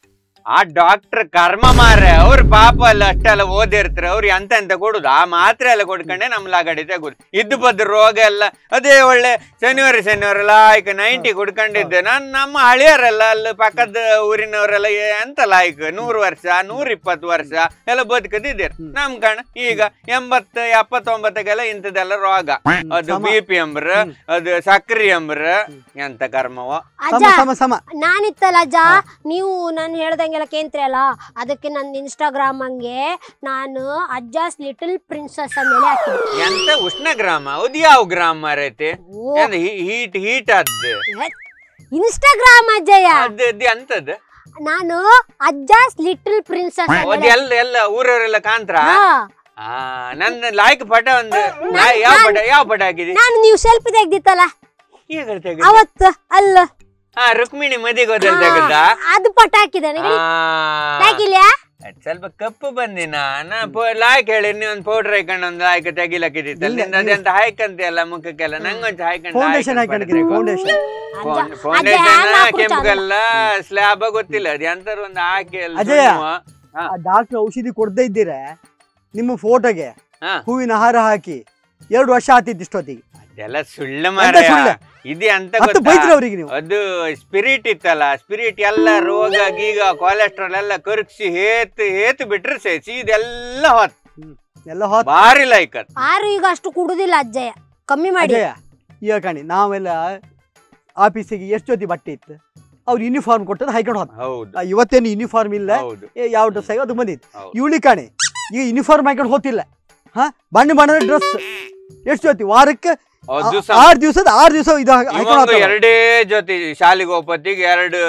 ಆ ಡಾಕ್ಟರ್ ಕರ್ಮ ಮಾರ್ರೆ ಅವ್ರ ಪಾಪ ಅಲ್ಲ ಅಷ್ಟೆಲ್ಲ ಓದಿರ್ತಾರೆ ಅವ್ರು ಎಂತ ಎಂತ ಕೊಡುದು ಆ ಮಾತ್ರೆ ಎಲ್ಲ ಕೊಡ್ಕೊಂಡೆ ನಮ್ ಲಾಗಡಿ ತೆಗುದು ಇದ್ದು ಬದ್ದು ರೋಗ ಎಲ್ಲ ಅದೇ ಒಳ್ಳೆ ಶನಿವಾರ ಶನಿವಾರ ಲಾಯ್ಕ್ ನೈಂಟಿ ಕುಡ್ಕೊಂಡಿದ್ದೆ ನಾನ್ ನಮ್ಮ ಹಳಿಯರೆಲ್ಲ ಅಲ್ಲಿ ಪಕ್ಕದ ಊರಿನವರೆಲ್ಲ ಏ- ಎಂತ ಲಾಯ್ಕ್ ನೂರು ವರ್ಷ ನೂರ ಇಪ್ಪತ್ತು ವರ್ಷ ಎಲ್ಲ ಬದುಕದಿದ್ದೀರಿ ಹ್ಮ್. ನಮ್ ಕಣ ಈಗ ಎಂಬತ್ತು ಎಪ್ಪತ್ತೊಂಬತ್ತಕ್ಕೆಲ್ಲ ಇಂಥದೆಲ್ಲ ರೋಗ ಅದು ಸಮ. ಬಿ ಪಿ ಅಂಬ್ರ ಹ್ಮ್. ಅದು ಸಕ್ರಿ ಅಂಬ್ರ ಎಂತ ಕರ್ಮವ ಅಜ್ಜ ಸಮ ಸಮ ಸಮ ನಾನಿತ್ತಲ್ಲ ಅಜ್ಜ ನೀವು ನಾನು ಹೇಳ್ದಂಗೆಲ್ಲ ಕೇಂತ್ರಿ ಅಲ್ಲ ಅದಕ್ಕೆ ನನ್ನ ಇನ್ಸ್ಟಾಗ್ರಾಮ್ ಹಂಗೆ ನಾನು ಅಜ್ಜಾಸ್ ಲಿಟಲ್ ಪ್ರಿನ್ಸಸ್ ಅಂದೇಳಿ ಹಾಕಿದ್ದೆ ಎಂತ ಉಷ್ಣ ಗ್ರಾಮ ಅದು ಯಾವ ಗ್ರಾಮ ಮಾರೈತಿ ಓ ಹೀಟ್ ಹೀಟ್ ಅದ್ದು ಇನ್ಸ್ಟಾಗ್ರಾಮ್ ಅಜ್ಜಯ್ಯ ಅದು ಅದು ಎಂತದ್ದು ನಾನು ಅಜ್ಜಾಸ್ ಲಿಟಲ್ ಪ್ರಿನ್ಸಸ್ ಅದು ಎಲ್ಲ ಎಲ್ಲ ಊರವರೆಲ್ಲ ಕಾಂತ್ರ ಹಾ ಆ ನನ್ನ ಲಾಯ್ಕ್ ಪಟ ಒಂದು ಯಾ- ಯಾವ ಪಟ ಯಾವ ಪಟ ಹಾಕಿದಿ ನಾನು ನೀವು ಸೆಲ್ಫಿ ತೆಗ್ದಿತ್ತಲ್ಲ ಈಗ ತೆಗ್ದು. ಅವತ್ತು ಅಲ್ಲ ಹಾ ರುಕ್ಮಿಣಿ ಮದಿಗೆ ಹೋದಲ್ಲಿ ತೆಗದ ಅದು ಪಟ ಹಾಕಿದೆ ಹಾಕಿಲ್ಯಾ ಸ್ವಲ್ಪ ಕಪ್ಪು ಬಂದಿನ ನಾ ಲಾಯ್ಕ್ ಹೇಳಿ ನೀ ಒಂದು ಪೌಡರ್ ಹಾಕೊಂಡು ಒಂದು ಲಾಯ್ಕ್ ತೆಗಿಲಕ್ಕಿದ್ದಿತ್ತು ಇಲ್ಲ, ನಿಂದ ಅದೆಂತ ಹಾಯ್ಕಂತೆ ಅಲ್ಲ ಮುಖಕ್ಕೆಲ್ಲ ನಂಗೊಂಚು ಹಾಯ್ಕೊಂಡು ಫೌಂಡೇಶನ್ ಹಾಕೊಂಡಿದ್ದೀನಿ ಫೌಂಡೇಶನ್ ಅಜ್ಜ ಅದೇ ಫೌಂಡೇಶನ್ ಹ್ಯಾಂಗ್ ಹಾಕ್ಬಿಟ್ಟು ಕೆಂಪಲ್ಲ ಸ್ಲ್ಯಾಬ್ ಗೊತ್ತಿಲ್ಲ ಅದು ಎಂತಾರು ಒಂದು ಹಾಕಿ ಅಲ್ಲಿ ಅಜಯ. ಸುಣ್ಣವ. ಆ ಡಾಕ್ಟರ್ ಔಷಧಿ ಕೊಡದೇ ಇದ್ದೀರೆ ನಿಮ್ಮ ಫೋಟೋಗೆ ಹಾ. ಹೂವಿನ ಹಾರ ಹಾಕಿ ಎರಡು ವರ್ಷ ಆತಿತ್ತು ಇಷ್ಟೊತ್ತಿಗೆ ಅದೆಲ್ಲ ಸುಳ್ಳು ಮಾರ ಸುಳ್ಳು? ಇದು ಅಂತ ಮತ್ತೆ ಗೊತ್ತಾ ಬೈದ್ರಿ ಅವ್ರಿಗೆ ನೀವು ಅದು ಸ್ಪಿರಿಟ್ ಇತ್ತಲ್ಲ ಸ್ಪಿರಿಟ್ ಎಲ್ಲ ರೋಗ ಗೀಗ ಕೊಲೆಸ್ಟ್ರಾಲ್ ಎಲ್ಲ ಕರ್ಗಿಸಿ ಹೇತ್ ಹೇತ್ ಬಿಟ್ರೆ ಸೇಸಿ ಇದೆಲ್ಲ ಹೊತ್ ಎಲ್ಲ ಹೊತ್ತು ಭಾರಿ ಲೈಕ್ ಅದ್ ಆರು ಈಗ ಅಷ್ಟು ಕುಡುದಿಲ್ಲ ಅಜ್ಜಯ್ಯ ಕಮ್ಮಿ ಮಾಡಿ ಅಜಯ ಈಗ ಕಣಿ ನಾವೆಲ್ಲ ಆಫೀಸಿಗೆ ಎಷ್ಟು ಜೊತೆ ಬಟ್ಟೆ ಇತ್ತು ಅವ್ರು ಯೂನಿಫಾರ್ಮ್ ಕೊಟ್ಟದ್ದು ಹಾಕೊಂಡು ಹೋದ ಹೌದು ಇವತ್ತೇನು ಯೂನಿಫಾರ್ಮ್ ಇಲ್ಲ ಹೌದು ಏ ಯಾವ ಡ್ರೆಸ್ ಆಗಿ ಅದು ಬಂದಿತ್ತು ಹೌದು. ಇವಳಿ ಕಾಣಿ ಈಗ ಯೂನಿಫಾರ್ಮ್ ಹಾಕೊಂಡು ಹೋತಿಲ್ಲ ಹಾ ಬಣ್ಣ ಬಣ್ಣದ ಡ್ರೆಸ್ ಎಷ್ಟು ಜೊತೆ ವಾರಕ್ಕೆ ಅದು ಆ- ಆರು ದಿವಸದ ಆರು ದಿವಸ ಇದು ಹಾಕ್- ಹಾಕೊಂಡು ಇವಂಗ ಹೋಗ್ತಾವ. ಎರಡೇ ಜೊತೆ ಶಾಲೆಗೆ ಹೋಗ್ಪತ್ತಿಗೆ ಎರಡು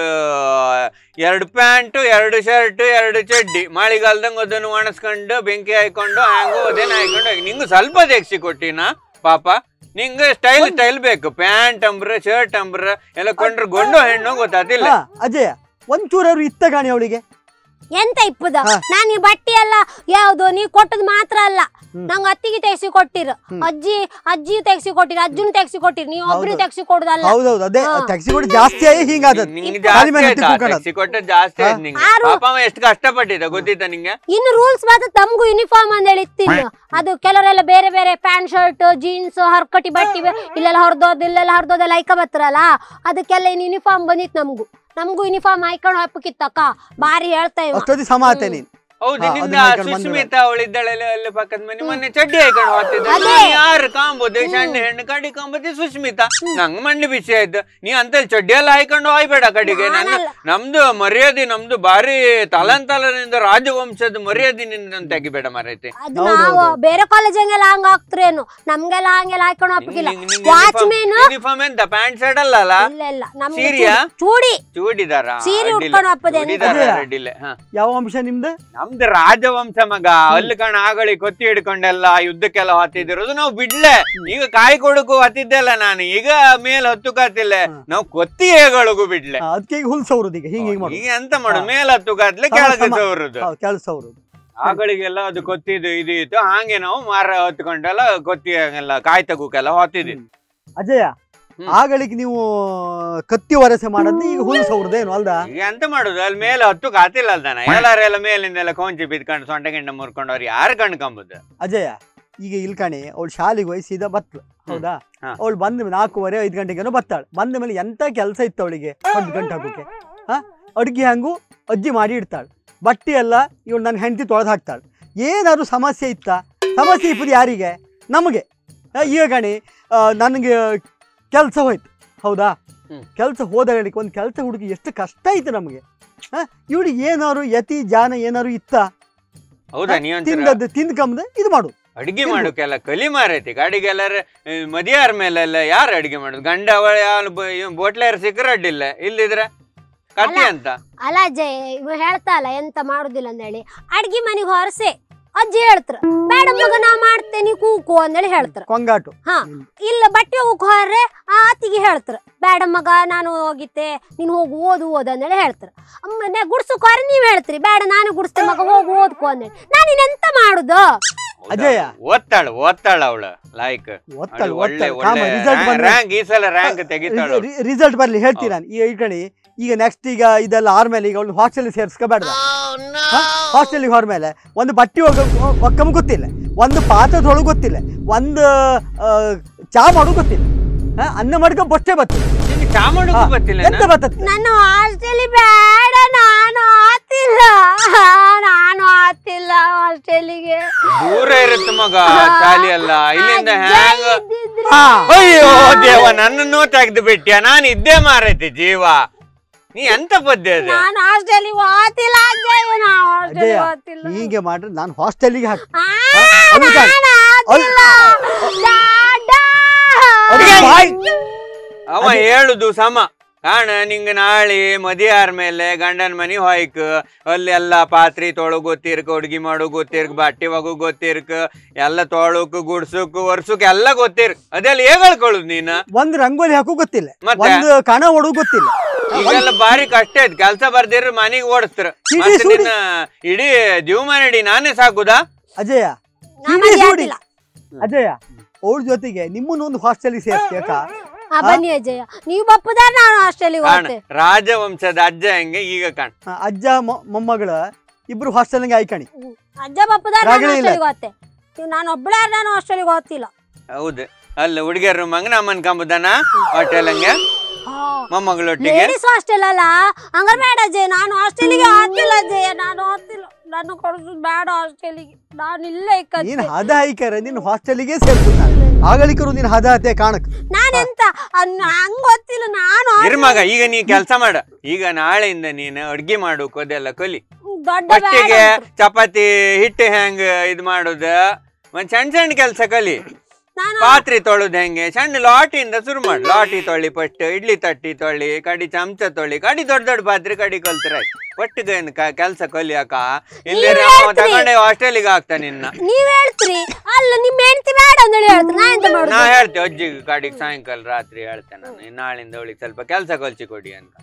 ಎರಡು ಪ್ಯಾಂಟ್ ಎರಡು ಶರ್ಟ್ ಎರಡು ಚಡ್ಡಿ ಮಳೆಗಾಲದಂಗ ಅದನ್ನು ಒಣಸ್ಕೊಂಡು ಬೆಂಕಿ ಹಾಕೊಂಡು ಹ್ಯಾಂಗೋ ಅದೇನು ಹಾಕೊಂಡು ಹೋಗಿ ನಿಂಗು ಸ್ವಲ್ಪ ತೆಗ್ಸಿ ಕೊಟ್ಟಿನ ಪಾಪ ನಿಂಗೆ ಸ್ಟೈಲ್ ಸ್ಟೈಲ್ ಬೇಕು ಪ್ಯಾಂಟ್ ಅಂಬ್ರ ಶರ್ಟ್ ಅಂಬ್ರ ಎಲ್ಲ ಕೊಂಡ್ರೆ ಗೊಂಡು ಹೆಣ್ಣು ಗೊತ್ತಾತಿಲ್ಲ ಹಾ, ಅಜಯ ಒಂಚೂರವ್ರು ಇತ್ತ ಕಾಣಿ ಅವಳಿಗೆ ಎಂತ ಇಪ್ಪದ ಹಾ. ನಾನು ಈ ಬಟ್ಟೆ ಎಲ್ಲ ಯಾವ್ದು ನೀವ್ ಕೊಟ್ಟದ್ ಮಾತ್ರ ಅಲ್ಲ ಹ್ಮ್. ನಂಗೆ ಅತ್ತಿಗೆ ತೆಗ್ಸಿ ಕೊಟ್ಟಿರು ಹ್ಮ್. ಅಜ್ಜಿ ಅಜ್ಜಿ ತೆಗ್ಸಿ ಕೊಟ್ಟಿರು ಅಜ್ಜನ್ ತೆಗ್ಸಿ ಕೊಟ್ಟಿರು ನೀವು ಒಬ್ರು ಹೌದು. ತೆಗ್ಸಿ ಕೊಡುದಲ್ಲ ಹೌದೌದು ಅದೇ ಹಾ. ಟ್ಯಾಕ್ಸಿ ಕೊಟ್ಟು ಜಾಸ್ತಿ ಆಗಿ ಹಿಂಗಾದ ನಿಂಗೆ ಕಾಲಿ ಮೇಲೆ ಜಾಸ್ತಿ ಹತ್ತಿ ಆಯ್ತಾ ಕೂತ್ಕೊಳ್ಳೋದು. ಟ್ಯಾಕ್ಸಿ ಕೊಟ್ಟದ್ದು ಜಾಸ್ತಿ ಆಯ್ತು ನಿಂಗೆ ಆರು. ಪಾಪ ಅವ ಎಷ್ಟು ಕಷ್ಟಪಟ್ಟಿದ್ದ ಗೊತ್ತಿತ್ತ ನಿಂಗೆ ಇನ್ನು ರೂಲ್ಸ್ ಮಾತ್ರ ತಮ್ಗೂ ಯೂನಿಫಾರ್ಮ್ ಅಂತ ಹೇಳಿ ಇತ್ತಿಲ್ಲ ಅದು ಕೆಲವರೆಲ್ಲ ಬೇರೆ ಬೇರೆ ಪ್ಯಾಂಟ್ ಶರ್ಟ್ ಜೀನ್ಸ್ ಹರ್ಕಟಿ ಬಟ್ಟಿ ಇಲ್ಲೆಲ್ಲ ಹೊರದೋದ್ ಇಲ್ಲೆಲ್ಲ ಹೊರದೋದೆಲ್ಲ ಐಕ ಬತ್ತರಲ್ಲ ಅದಕ್ಕೆಲ್ಲ ಇನ್ನು ಯೂನಿಫಾರ್ಮ್ ಬಂದಿತ್ತು ನಮ್ಗೂ ನಮಗೂ ಯೂನಿಫಾರ್ಮ್ ಹಾಕೊಂಡು ಹಾಕಕ್ಕಿತ್ತಕ್ಕ ಬಾರಿ ಹೇಳ್ತಾ ಇವ ಅಷ್ಟೊತ್ತಿ ಸಮ ಆತ ನೀನು ಹೌದು ಹಾ, ನಿಂದ ಅದನ್ನ ಹಾಕೊಂಡು ಸುಸ್ಮಿತಾ ಅವಳಿದ್ದಾಳೆ ಅಲ್ಲಿ ಪಕ್ಕದ ಮನೆ ಮೊನ್ನೆ ಚಡ್ಡಿ ಹಾಕೊಂಡು ಹೋಗ್ತಿದ್ದೆ ಅದೇ. ನಾನ್ ಯಾರು ಕಾಂಬೋದು ಸಣ್ಣ ಹೆಣ್ಣು ಕಡಿ ಕಾಂಬತ್ತಿ ಸುಸ್ಮಿತಾ ನಂಗ್ ಮಂಡಿ ಬಿಸಿ ಆಯ್ತು ನೀ ಅಂತ ಚಡ್ಡಿ ಎಲ್ಲ ಹಾಕೊಂಡು ಹೋಯ್ಬೇಡ ಕಡೆಗೆ ನನ್ನ ನಾನಲ್ಲ. ನಮ್ದು ಮರ್ಯಾದೆ ನಮ್ದು ಬಾರಿ ತಲಂತಲನಿಂದ ರಾಜವಂಶದ ಮರ್ಯಾದೆ ನಿನ್ನ ತೆಗಿಬೇಡ ಮರೈತಿ ಅದು ಹೌದು, ನಾವು ಹೌದು. ಬೇರೆ ಕಾಲೇಜಂಗೆಲ್ಲ ಹಂಗ ಆಗ್ತ್ರೇನು ನಮ್ಗೆಲ್ಲ ಹಂಗೆಲ್ಲ ಹಾಕೊಂಡು ಹಾಕಿಲ್ಲ ವಾಚ್ಮೇನ್ ಯೂನಿಫಾರ್ಮ್ ಎಂತ ಪ್ಯಾಂಟ್ ಶರ್ಟ್ ಅಲ್ಲ ಅಲ್ಲ ಇಲ್ಲ ಇಲ್ಲ ನಮ್ಗೆ ಸೀರೆಯಾ? ಚೂಡಿ ಚೂಡಿದಾರ ಸೀರೆ ಉಟ್ಕೊಂಡು ಹಪ್ಪದೆ ಅದೇ. ಅಡ್ಡಿಲ್ಲ ಹಾ ಯಾವ ಅಂಶ ನಿಮ್ದು ನಮ್ದು ರಾಜವಂಶ ಮಗ ಅಲ್ಲಿ ಕಣ ಆಗಳಿ ಕೊತ್ತಿ ಹಿಡ್ಕೊಂಡೆಲ್ಲ ಯುದ್ಧಕ್ಕೆಲ್ಲ ಹತ್ತಿದಿರೋದು ನಾವು ಬಿಡ್ಲೆ ಈಗ ಕಾಯಿ ಕೊಡಕು ಹತ್ತಿದ್ದೆಲ್ಲ ನಾನು ಈಗ ಮೇಲ್ ಹತ್ತುಕಾತಿಲ್ಲ ನಾವು ಕೊತ್ತಿ ಹೇಗಳಿಗೂ ಬಿಡ್ಲೆ ಅದಕ್ಕೆ ಈಗ ಹುಲ್ ಸೌರದು ಈಗ ಹಿಂಗ್ ಹಿಂಗ್ ಈಗ ಮಾಡುದು ಎಂತ ಮಾಡುದು ಹಾ. ಮೇಲ್ ಹತ್ತುಕಾತ್ಲೆ ಸಮ, ಕೆಳಗೆ ಸಮ. ಸವರುದು ಹೌದು ಕೆಲಸ ಸೌರದು ಆಗಳಿಗೆಲ್ಲ ಅದು ಕೊತ್ತಿದ್ದು ಇದು ಇತ್ತು ಹಾಗೆ ನಾವು ಮಾರ ಹೊತ್ಕೊಂಡೆಲ್ಲ ಕೊತ್ತಿ ಎಲ್ಲ ಕಾಯಿ ತಗೋಕೆಲ್ಲ ಹೊತ್ತಿದ್ವಿ ಅಜಯ ಹ್ಮ್. ಆಗಳಿಗೆ ನೀವು ಕತ್ತಿ ವರಸೆ ಮಾಡದ್ದು ಈಗ ಹುಲ್ ಸೌರದೇನು ಅಲ್ದ ಈಗ ಎಂತ ಮಾಡುದು ಅಲ್ಲಿ ಮೇಲೆ ಹತ್ತು ಕಾತಿಲ್ಲ ಅಲ್ದಾನ ಎಲ್ಲಾರೆಲ್ಲ ಮೇಲಿಂದೆಲ್ಲ ಕೊಂಚಿ ಬಿದ್ಕೊಂಡು ಸೊಂಟ ಗಿಂಡ ಮುರ್ಕೊಂಡು ಅವ್ರು ಯಾರು ಕಣ್ಕೊಂಬುದು ಅಜಯ ಈಗ ಇಲ್ಕಣಿ ಅವಳು ಶಾಲೆಗೆ ಹೋಗಿ ಸೀದಾ ಬತ್ಲು ಹೌದಾ ಹಾ. ಅವಳು ಬಂದ ನಾಲ್ಕೂವರೆ ಐದು ಗಂಟೆಗೇನೋ ಬತ್ತಾಳೆ ಬಂದ ಮೇಲೆ ಎಂತ ಕೆಲಸ ಇತ್ತು ಅವಳಿಗೆ ಒಂದು ಗಂಟೆ ಹಾಕೋಕೆ ಹಾ ಅಡುಗೆ ಹಂಗು ಅಜ್ಜಿ ಮಾಡಿ ಇಡ್ತಾಳೆ ಬಟ್ಟೆ ಎಲ್ಲ ಇವಳು ನನ್ನ ಹೆಂಡತಿ ತೊಳೆದು ಹಾಕ್ತಾಳೆ ಏನಾದ್ರು ಸಮಸ್ಯೆ ಇತ್ತಾ ಸಮಸ್ಯೆ ಇಪ್ಪದು ಯಾರಿಗೆ ನಮಗೆ ಆ, ಈಗ ಕಣಿ ನನಗೆ ಕೆಲಸ ಹೋಯ್ತು ಹೌದಾ ಹ್ಮ್. ಕೆಲಸ ಹೋದ ಹೇಳಿಕೆ ಒಂದು ಕೆಲಸ ಹುಡುಗಿ ಎಷ್ಟು ಕಷ್ಟ ಆಯ್ತು ನಮಗೆ ಹಾಂ ಇವಳಿಗೆ ಏನಾದ್ರು ಯತಿ ಜಾನ ಏನಾದ್ರು ಇತ್ತಾ ಹೌದಾ ನೀ ಒಂಚೂರು ತಿಂದದ್ದು ತಿಂದ್ಕಂಬದ ಇದು ಮಾಡು ಅಡಿಗೆ ಮಾಡೋಕೆಲ್ಲ ಕಲಿ ಮಾರೈತಿ ಗಾಡಿಗೆಲ್ಲರ ಮದಿಯಾರ ಮೇಲೆಲ್ಲ ಯಾರು ಅಡಿಗೆ ಮಾಡುದು ಗಂಡ ಅವಳ ಯಾರು ಬೋಟ್ಲಾರ ಸಿಕ್ಕರ ಅಡ್ಡಿಲ್ಲ ಇಲ್ಲಿದ್ರೆ ಕತಿ ಅಂತ ಅಲ್ಲ ಅಜ್ಜಯ್ ಇವ ಹೇಳ್ತಾಲ ಎಂತ ಮಾಡುದಿಲ್ಲ ಅಂದೇಳಿ ಅಡ್ಗಿ ಮನೆಗೆ ಹೊರಸೆ ಅಜ್ಜಿ ಹೇಳ್ತಾರ ಬೇಡ ಮಗ ನಾ ಮಾಡ್ತೇನೆ ಕೂಕು ಅಂದೇಳಿ ಹೇಳ್ತಾರ ಕೊಂಗಾಟು ಹಾ ಇಲ್ಲ ಬಟ್ಟೆ ಹೋಗಕ್ ಹೊರ್ರೆ ಆ ಅತ್ತಿಗೆ ಹೇಳ್ತಾರ ಬೇಡ ಮಗ ನಾನು ಹೋಗಿತ್ತೆ ನೀನ್ ಹೋಗು ಓದು ಓದು ಅಂದೇಳಿ ಹೇಳ್ತಾರ ಅಮ್ಮನೆ ಗುಡ್ಸಕ್ ಹೊರ ನೀವ್ ಹೇಳ್ತೀರಿ ಬೇಡ ನಾನು ಗುಡ್ಸ್ತೆ ಮಗ ಹೋಗು ಓದ್ಕೊ ಅಂದೇಳಿ ನಾನು ಇನ್ನೆಂತ ಮಾಡುದು ಅಜಯ. ಓದ್ತಾಳ ಓದ್ತಾಳ ಅವಳು ಲಾಯ್ಕ್ ಒತ್ತಲ್ ಒಳ್ಳೆ ಒತ್ತಲ್ ಕಾಮ ಒಳ್ಳೆ ರಿಸಲ್ಟ್ ಬಂದ್ರೆ ರ್ಯಾಂಕ್ ಈ ಸಲ ರ್ಯಾಂಕ್ ತೆಗಿತಾಳು ರಿಸಲ್ಟ್ ಬರ್ಲಿ ಹೇಳ್ತೀನಿ ನಾನು ಈಗ ಇಟ್ಕಣಿ ಈಗ ನೆಕ್ಸ್ಟ್ ಈಗ ಇದೆಲ್ಲ ಆದ್ಮೇಲೆ ಈಗ ಅವಳು ಹಾಸ್ಟೆಲ್ ಸೇರ್ಸ್ಕೋಬೇಡ ಹಾಸ್ಟೆಲ್ಗೆ ಹೊರಮೇಲೆ ಒಂದು ಬಟ್ಟೆ ಹೋಗ ಒಕ್ಕಮ್ ಗೊತ್ತಿಲ್ಲ ಒಂದು ಪಾತ್ರೆ ತೊಳಗು ಗೊತ್ತಿಲ್ಲ ಒಂದು ಆ, ಚಾ ಮಾಡೋದು ಗೊತ್ತಿಲ್ಲ ಹಾ, ಅನ್ನ ಮಾಡ್ಕೊಂಡು ಬಷ್ಟೇ ಬರ್ತದೆ ನಿನ್ಗೆ ಚಾ ಮಾಡೋಕು ಗೊತ್ತಿಲ್ಲ ಎಂತ ಬರ್ತದೆ ನನ್ನ ಹಾಸ್ಟೆಲಿ ಬೇಡ ನಾನು ಆತಿಲ್ಲ ನಾನು ಆತಿಲ್ಲ ಹಾಸ್ಟೆಲಿಗೆ ದೂರ ಇರುತ್ತೆ ಮಗ ಚಾಲಿ ಅಲ್ಲ ಇಲ್ಲಿಂದ ಹ್ಯಾಂಗ ಹಾ ಅಯ್ಯೋ ದೇವ ನನ್ನನ್ನು ತೆಗ್ದು ಬಿಟ್ಟ್ಯಾ ನಾನು ಇದ್ದೇ ಮಾರೈತಿ ಜೀವ ನೀ ಎಂತ ಪದ್ಯ ಅದು ನಾನು ಹಾಸ್ಟೆಲಿಗೆ ಹೋತಿಲ್ಲ ಅಜ್ಜಯ್ಯ ನಾನು ಹಾಸ್ಟೆಲಿಗೆ ಅಜಯ ಹೋತಿಲ್ಲ ಹೀಗೆ ಮಾಡ್ರೆ ನಾನು ಹಾಸ್ಟೆಲಿಗೆ ಹಾಕಿ ಆ, ಅಲ್ಲಿ ಕಾಣ್. ನಾನು ಆತಿಲ್ಲ. ದಾದಾ. ಬಾಯ್ ಅವ ಹೇಳುದು ಸಮ ಕಾಣ ನಿಂಗೆ ನಾಳೆ ಮದಿ ಆದ್ಮೇಲೆ ಗಂಡನ ಮನಿ ಹೋಯ್ಕ ಅಲ್ಲಿ ಎಲ್ಲ ಪಾತ್ರಿ ತೊಳಗ್ ಗೊತ್ತಿರ್ಕ ಅಡ್ಗಿ ಮಾಡು ಗೊತ್ತಿರ್ಕ ಬಟ್ಟೆ ಒಗು ಗೊತ್ತಿರ್ಕ ಎಲ್ಲ ತೊಳಕ್ ಗುಡ್ಸಕ್ ಒರ್ಸಕ್ ಎಲ್ಲ ಗೊತ್ತಿರ್ಕ ಅದೆಲ್ಲ ಹೇಗ್ ಹೇಳ್ಕೊಳ್ಳುದು ನೀನ ಒಂದು ರಂಗೋಲಿ ಹಾಕೋ ಗೊತ್ತಿಲ್ಲ ಮತ್ತೆ? ಒಂದು ಕಣ ಹೊಡೋ ಗೊತ್ತಿಲ್ಲ ಈಗೆಲ್ಲ ಬಾರಿ ಕಷ್ಟ ಐತ್ ಕೆಲ್ಸ ಬರ್ದಿರ ಮನಿಗ್ ಓಡಿಸ್ತಾರ ಸಿಡಿ ಮತ್ತೆ ಸುಡಿ. ನಿನ್ನ ಇಡೀ ಜೀವಮಾನ ಇಡೀ ನಾನೇ ಸಾಕುದಾ ಅಜಯ ನಾ ಸಿಡಿ ಮದ್ವೆ ಸುಡಿ. ಆಗಿಲ್ಲ. ಅಜಯ ಅವ್ರ ಜೊತೆಗೆ ನಿಮ್ಮನ್ನ ಒಂದು ಹಾಸ್ಟೆಲ್ಗೆ ಸೇರ್ಸ್ಬೇಕಾ ಆ, ಬನ್ನಿ ಅಜ್ಜಯ್ಯ ನೀವು ಬಪ್ಪದ ನಾನು ಹಾಸ್ಟೆಲಿಗೆ ಕಾಣ ಹೋಗ್ತೆ ರಾಜವಂಶದ ಅಜ್ಜ ಹೆಂಗೆ ಈಗ ಕಾಣ ಆ, ಅಜ್ಜ ಮೊ- ಮೊಮ್ಮಗಳ ಇಬ್ರು ಹಾಸ್ಟೆಲ್ಗೆ ಆಯ್ಕಣಿ ಅಜ್ಜ ಬಪ್ಪದ ನಾನು ರಾಗನೇ ಇಲ್ಲ. ಹಾಸ್ಟೆಲಿಗೆ ಹೋಗ್ತೆ ನೀವು ನಾನು ಒಬ್ಬಳೇ ನಾನು ಹಾಸ್ಟೆಲಿಗೆ ಹೋಗ್ತಿಲ್ಲ ಹೌದು ಅಲ್ಲ ಹುಡುಗಿಯರು ಮಂಗನ ಅಮ್ಮನ್ ಕಂಬುದನ ಹೋಟೆಲ್ ಹಂಗೆ ಮೊಮ್ಮಗಳೊಟ್ಟಿಗೆ ಲೇಡೀಸ್ ಹಾಸ್ಟೆಲ್ ಅಲ್ಲ ಹಂಗಾರೆ ಬೇಡ ಅಜ್ಜಯ್ಯ ನಾನು ಹಾಸ್ಟೆಲಿಗೆ ಹೋಗ್ತಿಲ್ಲ ಅಜ್ಜಯ್ಯ ನಾನು ಹೋಗ್ತಿಲ್ಲ ನಾನು ಕೊಡ್ಸು ಬೇಡ ಹಾಸ್ಟೆಲಿಗೆ ನಾನು ಇಲ್ಲೇ ನೀನ್ ಇಕ್ಕತ್ತೆ ಹದ ಹಾಯ್ಕರ ನೀನು ಹಾಸ್ಟೆಲಿಗೆ ಸೇರ್ತು ಆಗಳಿಕರು ನೀನು ಹದ ಹತ್ತೆ ಕಾಣಕ್ ನಾನೆಂತ ಅನ್- ಹಂಗ್ ಗೊತ್ತಿಲ್ಲ ನಾನು ಇರ್ ಮಗ ಈಗ ನೀ ಕೆಲ್ಸ ಮಾಡ ಈಗ ನಾಳೆಯಿಂದ ನೀನು ಅಡ್ಗೆ ಮಾಡೋಕು ಅದೆಲ್ಲ ಕಲಿ ದೊಡ್ಡ ಬೇಡ ಫಸ್ಟಿಗೆ ಅಂತ್ರು. ಚಪಾತಿ ಹಿಟ್ಟು ಹೆಂಗ್ ಇದ್ ಮಾಡುದ ಒಂದ್ ಸಣ್ಣ ಸಣ್ಣ ಕೆಲ್ಸ ಕಲಿ ನಾನು ಪಾತ್ರೆ ತೊಳೆದ್ ಹೆಂಗೆ ಸಣ್ಣ ಲಾಟಿಯಿಂದ ಶುರು ಮಾಡಿ ಲಾಟಿ ತೊಳಿ ಫಸ್ಟ್ ಇಡ್ಲಿ ತಟ್ಟಿ ತೊಳಿ ಕಡಿ ಚಮಚ ತೊಳಿ ಕಡಿ ದೊಡ್ಡ ದೊಡ್ಡ ಪಾತ್ರೆ ಕಡಿ ಕಲ್ತ್ರ ಒಟ್ಟಿಗೆ ಏನ್ ಕ- ಕೆಲ್ಸ ಕಲಿಯಾಕ ಇಲ್ಲಿ ನೀವ್ ನಾವು ಹೇಳ್ತೀರಿ. ತಗೊಂಡೆ ಹಾಸ್ಟೆಲಿಗೆ ಹಾಕ್ತಾ ನಿನ್ನ ನೀವ್ ಹೇಳ್ತೀರಿ ಅಲ್ಲ ನಿಮ್ ಹೆಂಡತಿ ಬೇಡ ಅಂದೇಳಿ ಹೇಳ್ತೀರಿ ನಾ ಎಂತ ನಾ ಮಾಡುದು ಹೇಳ್ತೆ ಅಜ್ಜಿಗೆ ಕಡಿಗೆ ಸಾಯಂಕಾಲ ರಾತ್ರಿ ಹೇಳ್ತೆ ನಾನು ನಾಳಿಂದ ಅವಳಿಗೆ ಸ್ವಲ್ಪ ಕೆಲ್ಸ ಕಲ್ಸಿ ಕೊಡಿ ಅಂತ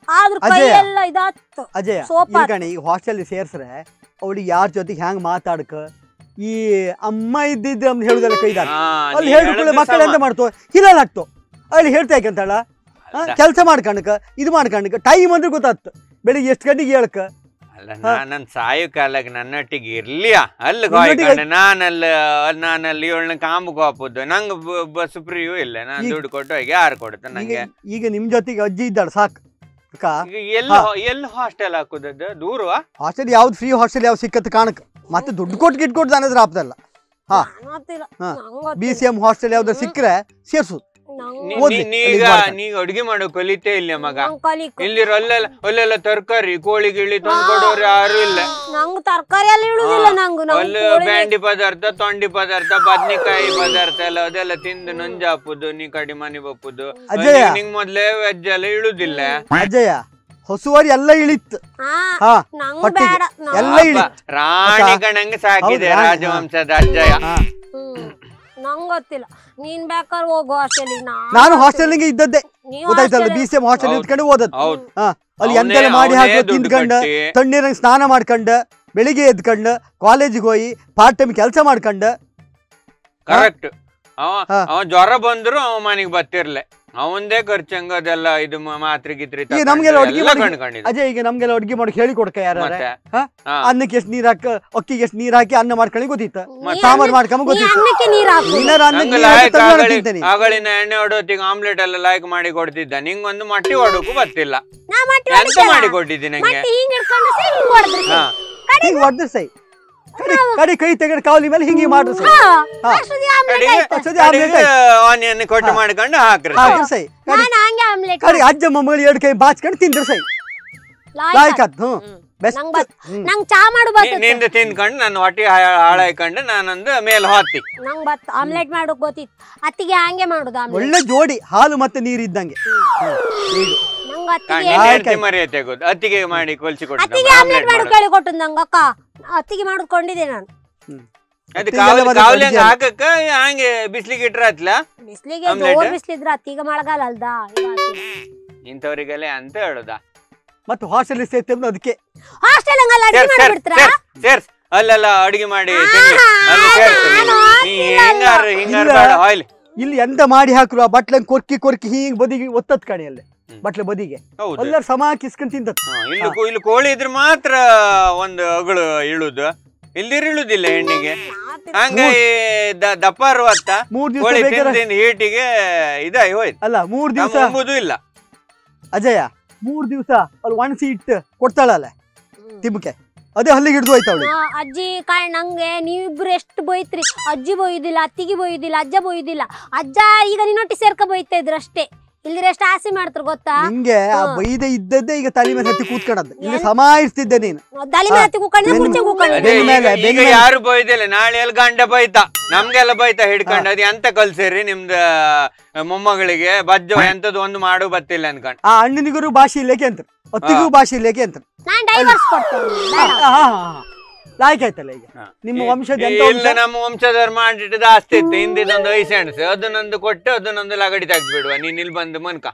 ಆದ್ರ ಕೈ ಅಜಯ. ಎಲ್ಲ ಇದಾತ್ತು ಅಜಯ ಸೋಪ್ ಈಗ ಕಣೆ ಈಗ ಹಾಸ್ಟೆಲ್ ಸೇರ್ಸ್ರೆ ಅವಳಿಗೆ ಯಾರ ಜೊತೆಗೆ ಹ್ಯಾಂಗ್ ಮಾತಾಡ್ಕ ಈ ಅಮ್ಮ ಇದ್ದಿದ್ದು ಅಂತ ಹೇಳುದಲ್ಲ ಕೈದಾಗ ಹಾ, ಅಲ್ಲಿ ನೀ ಹೇಳ್ಕೊಳ್ಳಿ ಹೇಳೋದು ಮಕ್ಕಳು ಎಂತ ಸಮ. ಮಾಡ್ತು ಹಿಲಲ್ ಹಾಕ್ತು ಅಲ್ಲಿ ಹೇಳ್ತಾ ಅಂತಳ ಅಲ್ಲ. ಕೆಲಸ ಮಾಡ್ಕಣಕ ಇದು ಮಾಡ್ಕಣಕ ಟೈಮ್ ಅಂದ್ರೆ ಗೊತ್ತಾಗ್ತು ಬೆಳಿಗ್ಗೆ ಎಷ್ಟು ಗಂಟೆಗೆ ಹೇಳಕ ಅಲ್ಲ ಹಾ. ನಾನನ್ ಸಾಯೋ ಕಾಲಕ್ಕೆ ನನ್ನೊಟ್ಟಿಗೆ ಇರ್ಲಿಯಾ ಅಲ್ಲಿ ನಿನ್ನೊಟ್ಟಿಗೆ- ಗೋಯ್ಕಂಡೆ ನಾನಲ್ಲಿ ನಾನಲ್ಲಿ ಇವಳನ್ನ ಕಾಂಬು ಕಾಪುದು ನಂಗೆ ಬಸ್ ಫ್ರೀಯೂ ಇಲ್ಲ ನಾನು ಈಗ- ದುಡ್ಡು ಕೊಟ್ಟು ಹೋಗಿ ಯಾರು ಕೊಡುತ್ತೆ ಈಗ ನಂಗೆ ಈಗ ನಿಮ್ ಜೊತೆಗೆ ಅಜ್ಜಿ ಇದ್ದಾಳೆ ಸಾಕು ಅಕ್ಕ ಈಗ ಎಲ್ಲಿ ಎಲ್ಲಿ ಹಾಸ್ಟೆಲ್ ಹಾಕುದದ್ದು ದೂರವಾ ಹಾಸ್ಟೆಲ್ ಯಾವ್ದು ಫ್ರೀ ಹಾಸ್ಟೆಲ್ ಯಾವ್ದು ಸಿಕ್ಕತ್ತು ಕಾಣಕ ಮತ್ತೆ ದುಡ್ಡು ಕೊಟ್ಟು ಗಿಟ್ಟು ಕೊಟ್ಟು ಅನ್ನೋದ್ರ ಆಪ್ದಲ್ಲ ಹಾ. ನಂಗ್ ಗೊತ್ತಿಲ್ಲ ಹಾ. ನಂಗ್ ಬಿ ಗೊತ್ತಿಲ್ಲ. ಸಿ ಎಂ ಹಾಸ್ಟೆಲ್ ಯಾವ್ದು ಸಿಕ್ಕರೆ ಸೇರ್ಸು ನಂಗ್ ನೀ- ಓದ್ಲಿ, ನೀ- ಅಲ್ಲಿ ನೀಗ ಮಾಡ್ತಾರೆ. ನೀಗ ಅಡ್ಗೆ ಮಾಡೋ ಕಲಿತೇ ಇಲ್ಲ ಮಗ ನಂಗ್ ಕಲಿಕ್ ಇಲ್ಲಿರೋ ಅಲ್ಲೆಲ್ಲ ಅಲ್ಲೆಲ್ಲ ತರಕಾರಿ ಕೋಳಿ ಗಿಳಿ ತಂದು ಕೊಡೋರು ಯಾರು ಇಲ್ಲ ನಂಗ್ ತರಕಾರಿ ಎಲ್ಲ ಇಳುದಿಲ್ಲ ನಂಗು ನಂಗ್ ಅಲ್ಲಿ ಕೋಳಿ ಬ್ಯಾಂಡಿ ಪದಾರ್ಥ ತೊಂಡಿ ಪದಾರ್ಥ ಬದ್ನಿಕಾಯಿ ಪದಾರ್ಥ ಎಲ್ಲ ಅದೆಲ್ಲ ತಿಂದು ನಂಜಾಪುದು ನೀ ಕಡಿ ಮನೆ ಬಪ್ಪುದು ಅಜಯ. ನಿಂಗ್ ಮೊದ್ಲೇ ವೆಜ್ ಎಲ್ಲ ಇಳುದಿಲ್ಲ ಅಜಯ ಹೊಸುವರಿ ಎಲ್ಲ ಇಳಿತ್ತು ಹಾ ಹಾ ನಂಗ್ ಹೊಟ್ಟಿಗೆ. ಬೇಡ ನಂಗ್- ಎಲ್ಲ ಇಳಿ ಅಪ್ಪ, ರಾಣಿ ಕಣಂಗೆ ಸಾಕಿದೆ ಹೌದು, ರಾಣಿ, ರಾಜವಂಶದ ಅಜ್ಜಯ ಹಾ. ಹ್ಮ್. ನಂಗ್ ಗೊತ್ತಿಲ್ಲ ನೀನ್ ಬೇಕಾದ್ರೆ ಹೋಗು ಹಾಸ್ಟೆಲಿಗೆ ನಾನು ಹಾಸ್ಟೆಲ್ಗೆ ಇದ್ದದ್ದೇ ಗೊತ್ತಾಯ್ತಲ್ಲ ಬಿ ಸಿ ಎಂ ಹಾಸ್ಟೆಲ್ ಹೌದು. ಇದ್ಕೊಂಡು ಓದದ್ ಹೌದು ಹಾ ಅಲ್ಲಿ ಅವ್ನೇ- ಎಂತೆಲ್ಲ ಮಾಡಿ ಅವ್ನೇ ಹಾಕಿ ದುಡ್ಡು ತಿಂದ್ಕಂಡು ಕಟ್ಟಿ. ತಣ್ಣೀರಂಗ್ ಸ್ನಾನ ಮಾಡ್ಕಂಡು ಬೆಳಿಗ್ಗೆ ಎದ್ಕಂಡು ಕಾಲೇಜಿಗೆ ಹೋಗಿ ಪಾರ್ಟ್ ಟೈಮ್ ಕೆಲಸ ಮಾಡ್ಕಂಡು ಕರೆಕ್ಟ್ ಅವ ಹಾ. ಅವ ಜ್ವರ ಬಂದ್ರು ಅವ ಮನೆಗ್ ಬತ್ತಿರ್ಲೆ ಅವಂದೇ ಖರ್ಚಂಗ ಅದೆಲ್ಲ ಇದು ಮ- ಮಾತ್ರೆ ಗಿತ್ರಿ ಈಗ ನಮ್ಗೆಲ್ಲ ಅಡ್ಗೆ ಎಲ್ಲ ಮಾಡಿ- ಕಂಡ್ಕೊಂಡಿದ್ದ ಅಜಯ್ ಈಗ ನಮ್ಗೆಲ್ಲ ಅಡ್ಗೆ ಮಾಡಿ ಹೇಳಿ ಕೊಡ್ಕ ಯಾರ ಮತ್ತೆ ಹಾ? ಹಾ. ಅನ್ನಕ್ಕೆ ಎಷ್ಟು ನೀರ್ ಹಾಕ ಅಕ್ಕಿಗೆ ಎಷ್ಟು ನೀರ್ ಹಾಕಿ ಅನ್ನ ಮಾಡ್ಕೊಳ್ಳಿ ಗೊತ್ತಿತ್ತು ನೀ ಸಾಂಬಾರ್ ಅನ್ನ- ಮಾಡ್ಕೊಂಬ ನೀ ಗೊತ್ತಿತ್ತು ಅನ್ನಕ್ಕೆ ನೀರ್ ಹಾಕು ನೀನಾರ ಅನ್ನಕ್ಕೆ ನಂಗೆ ನೀರ್ ಹಾಕಿ ಲಾಯಕ್ ತಂದು ಆಗಲಿ ತಿಂತೇನೆ ಆಗಳಿನ ಎಣ್ಣೆ ಹೊಡೋತಿಗೆ ಆಮ್ಲೆಟ್ ಎಲ್ಲ ಲಾಯ್ಕ್ ಮಾಡಿ ಕೊಡ್ತಿದ್ದ ನಿಂಗ್ ಒಂದು ಮಟ್ಟಿ ಹೊಡೋಕು ಬರ್ತಿಲ್ಲ ನಾ ಮಟ್ಟಿ ಎಂತ ಹೊಡಿತೇವ. ಮಾಡಿ ಕೊಟ್ಟಿದ್ದಿ ನಂಗೆ ಮಟ್ಟಿ ಹಿಂಗ್ ಹಿಡ್ಕೊಂಡು ಸೈ ಹಿಂಗ್ ಹೊಡ್ದ್ರಿ ಸೈ. ಹಾ ಹಿಂಗ್ ಹೊಡೆದ್ರೆ ಸೈ ಕಡಿ ಕಡಿ ಕೈ ತೆಗೆದು ಕಾವಲಿ ಮೇಲೆ ಹಿಂಗೆ ಮಾಡಿದ್ರು ಸೈ ಹಾ, ಹಾ. ಅಷ್ಟೊತ್ತಿಗೆ ಆಮ್ಲೆಟ್ ಕಡೆಗೆ ಆಯ್ತು. ಅಷ್ಟೊತ್ತಿಗೆ ಆಮ್ಲೆಟ್ ಆಯ್ತು. ಆನಿಯನ್ ಕೊಟ್ಟು ಮಾಡ್ಕೊಂಡು ಹಾಕ್ರಿ ಹಾಕಿದ್ರು ಸೈ ಕಡಿ ನಾನ್ ಹಂಗೆ ಆಮ್ಲೆಟ್ ಕಡಿ ಅಜ್ಜ ಮೊಮ್ಮಗಳು ಎರಡು ಕೈ ಬಾಚ್ಕೊಂಡು ತಿಂದ್ರು ಸೈ ಲಾಯ್ಕತ್ ಹ್ಞೂ ಬೆಸ್ಟ್ ನಂಗ್ ಬತ್- ನಂಗ್ ಚಾ ಮಾಡು ನೀ- ಬರ್ತೈತೆ ನಿಂದು ತಿನ್ಕೊಂಡು ನನ್ನ ಹೊಟ್ಟೆ ಹಾಳಾಯ್ಕೊಂಡು ನಾನೊಂದು ಮೇಲೆ ಹೊತ್ತಿ ನಂಗ್ ಬತ್ ಆಮ್ಲೆಟ್ ಮಾಡೋಕ್ ಗೊತ್ತಿತ್ತು ಅತ್ತಿಗೆ ಹಂಗೆ ಮಾಡುದು ಆಮ್ಲೆಟ್ ಒಳ್ಳೆ ಜೋಡಿ ಹಾಲು ಮತ್ತೆ ನೀರು ಇದ್ದಂಗೆ ಹ್ಮ್. ಹೀಗೆ. ನಂಗ್ ಅತ್ತಿಗೆ ನಿನ್ನ ಆಯ್ತು, ಹೆಂಡ್ತಿ ಆಯ್ತು. ಮರಿ ತೆಗೋದು ಅತ್ತಿಗೆ ಮಾಡಿ ಕೊಲ್ಸಿ ಕೊಟ್ಟು ಅತ್ತಿಗೆ ಆಮ್ಲೆಟ್ ಮಾಡು ಕೇಳಿ ಕೊಟ್ಟು ನಂಗ ಅಕ್ಕ ಅತ್ತಿಗೆ ಮಾಡ್ಕೊಂಡಿದ್ದೆ ನಾನು ಅದು ಅತ್ತಿಗೆ ಕಾವಲಿ ಎಲ್ಲ ಕಾವಲಿ ಬಂದು ಹಂಗ ಹಾಕಕ್ಕ ಹಂಗೆ ಬಿಸ್ಲಿಗೆ ಇಟ್ರ ಹತ್ಲ ಬಿಸ್ಲಿಗೆ ಆಮ್ಲೆಟ್? ಜೋರ್ ಬಿಸ್ಲಿದ್ರ ಅತ್ತೀಗ ಮಳೆಗಾಲ ಅಲ್ದಾ ಇಂಥವ್ರಿಗೆಲ್ಲ ಅಂತ ಹೇಳುದಾ ಮತ್ತೆ ಹಾಸ್ಟೆಲ್ ಸೇರ್ತೇವೆ ಅದಕ್ಕೆ ಹಾಸ್ಟೆಲ್ ಹಂಗಲ್ಲ ಅಡ್ಗೆ ಸೇರ್ಸ್ ಸೇರ್ಸ್ ಮಾಡ್ಬಿಡ್ತೀರಾ ಸೇರ್ಸ್ ಸೇರ್ಸ್ ಅಲ್ಲೆಲ್ಲ ಅಡಿಗೆ ಮಾಡಿ ಆಹಾ, ತಿನ್ನಿ ಅಲ್ಲಿ ಆಯ್ತು, ಸೇರ್ಸ್ ನೀನು. ನಾನು ನೀ ಹಾಕಿಲ್ಲ ಹಿಂಗಾರ ಹಿಂಗಾರ ಇಲ್ಲ. ಬೇಡ ಆಯ್ಲ್ ಇಲ್ಲಿ ಎಂತ ಮಾಡಿ ಹಾಕಲು ಆ ಬಟ್ಲಂಗ್ ಕೊರ್ಕಿ ಕೊರ್ಕಿ ಹೀಗೆ ಬದಿಗೆ ಒತ್ತತ್ ಕಣಿ ಅಲ್ಲಿ ಹ್ಮ್. ಬಟ್ಲೆ ಬದಿಗೆ ಹೌದು ಎಲ್ಲರೂ ಸಮ ಕಿಸ್ಕೊಂಡ್ ತಿಂತತ್ ಹಾ, ಇಲ್ಲಿ ಕೋ- ಇಲ್ಲಿ ಕೋಳಿ ಇದ್ರೆ ಮಾತ್ರ ಒಂದು ಅಗಳು ಇಳುದು ಇಲ್ದಿರ ಇಳುದಿಲ್ಲ ಹೆಣ್ಣಿಗೆ ಹಂಗ ಈ ದ- ದಪ್ಪ ಅತ್ತ ಮೂರ್ ದಿವಸ ಕೋಳಿ ಬೇಕಾದ್ರೆ ತಿಂದ ತಿಂದ ಹೀಟಿಗೆ ಇದಾಗಿ ಹೋಯ್ತು ಅಲ್ಲ ಮೂರ್ ದಿವಸ ನಮ್ಮ ಎಂಬುದು ಇಲ್ಲ ಅಜಯ ಮೂರ್ ದಿವಸ ಅಲ್ಲಿ ಒಣಸಿ ಇಟ್ಟು ಕೊಡ್ತಾಳಲ್ಲ ತಿಮ್ಮಕ್ಕೆ ಅದೇ ಹಲ್ಲಿಗೆ ಹಿಡಿದು ಹೋಯ್ತು ಅವಳು ಆ, ಅಜ್ಜಿ ಕಾಳ್ ನಂಗೆ ನೀವಿಬ್ರು ಎಷ್ಟು ಬೈತ್ರಿ ಅಜ್ಜಿ ಬೈಯುದಿಲ್ಲ ಅತ್ತಿಗೆ ಬೈಯುದಿಲ್ಲ ಅಜ್ಜ ಬೈಯುದಿಲ್ಲ ಅಜ್ಜ ಈಗ ನಿನ್ನೊಟ್ಟಿ ಸೇರ್ಕ ಬೈತಾ ಇದ್ರು ಅಷ್ಟೇ ಇಲ್ದಿರ ಎಷ್ಟು ಆಸೆ ಮಾಡ್ತಾರ ಗೊತ್ತಾ ನಿಂಗೆ ಆ ಹಾ. ಬೈದೆ ಇದ್ದದ್ದೇ ಈಗ ತಲೆ ಮೇಲೆ ಹತ್ತಿ ಕೂತ್ಕೊಂಡದ್ದು ಇಲ್ಲಿ ಏನ್? ಸಮಾಯಿಸ್ತಿದ್ದೆ ನೀನು ತಲೆ ಮೇಲೆ ಹತ್ತಿ ಕೂಕೊಂಡಿದ್ರೆ ಬೆನ್ನು- ಮುಂಚೆ ಕೂಕೊಂಡಿದ್ದೆ ಅದೇ ಬೆಂಗ್ ಮೇಲೆ, ಈಗ- ಬೆಂಗ್ ಈಗ ಮೇಲೆ. ಯಾರು ಬೈದಿಲ್ಲ ನಾಳೆ ಎಲ್ಲಿ ಗಂಡ ಬೈತಾ ನಮ್ಗೆಲ್ಲ ಬೈತಾ ಹಿಡ್ಕೊಂಡು ಅದ್ ಎಂತ ಕಲ್ಸಿರಿ ನಿಮ್ದ ಮೊಮ್ಮಗಳಿಗೆ ಬಜ್ಜ ಎಂತದ್ದು ಒಂದು ಮಾಡು ಬತ್ತಿಲ್ಲ ಅನ್ಕೊಂಡ್ ಆ ಅಣ್ಣನಿಗೂ ಭಾಷೆ ಇಲ್ಲೇಕೆ ಅಂತ ಅತ್ತಿಗೂ ಭಾಷೆ ಇಲ್ಲೇಕೆ ಅಂತ ನಾನ್ ಡೈವರ್ಸ್ ಕೊಡ್ತೇನೆ ಬೇಡ. ಲಾಯ್ಕ್ ಆಯ್ತಲ್ಲ ಈಗ ಹಾ. ನಿಮ್ಮ ವಂಶದ ಎಂತ ಇಲ್ಲ ವಂಶ ನಮ್ಮ ವಂಶದವ್ರು ಮಾಡಿಟ್ಟು ಜಾಸ್ತಿ ಇತ್ತು ಹಿಂದಿದೊಂದು ಐಸೆಣ್ಸು ಅದನ್ನೊಂದು ಕೊಟ್ಟು ಅದನ್ನೊಂದು ಲಗಡಿ ತೆಗ್ದ್ಬಿಡುವ ನೀನ್ ಇಲ್ಲಿ ಬಂದು ಮನ್ಕ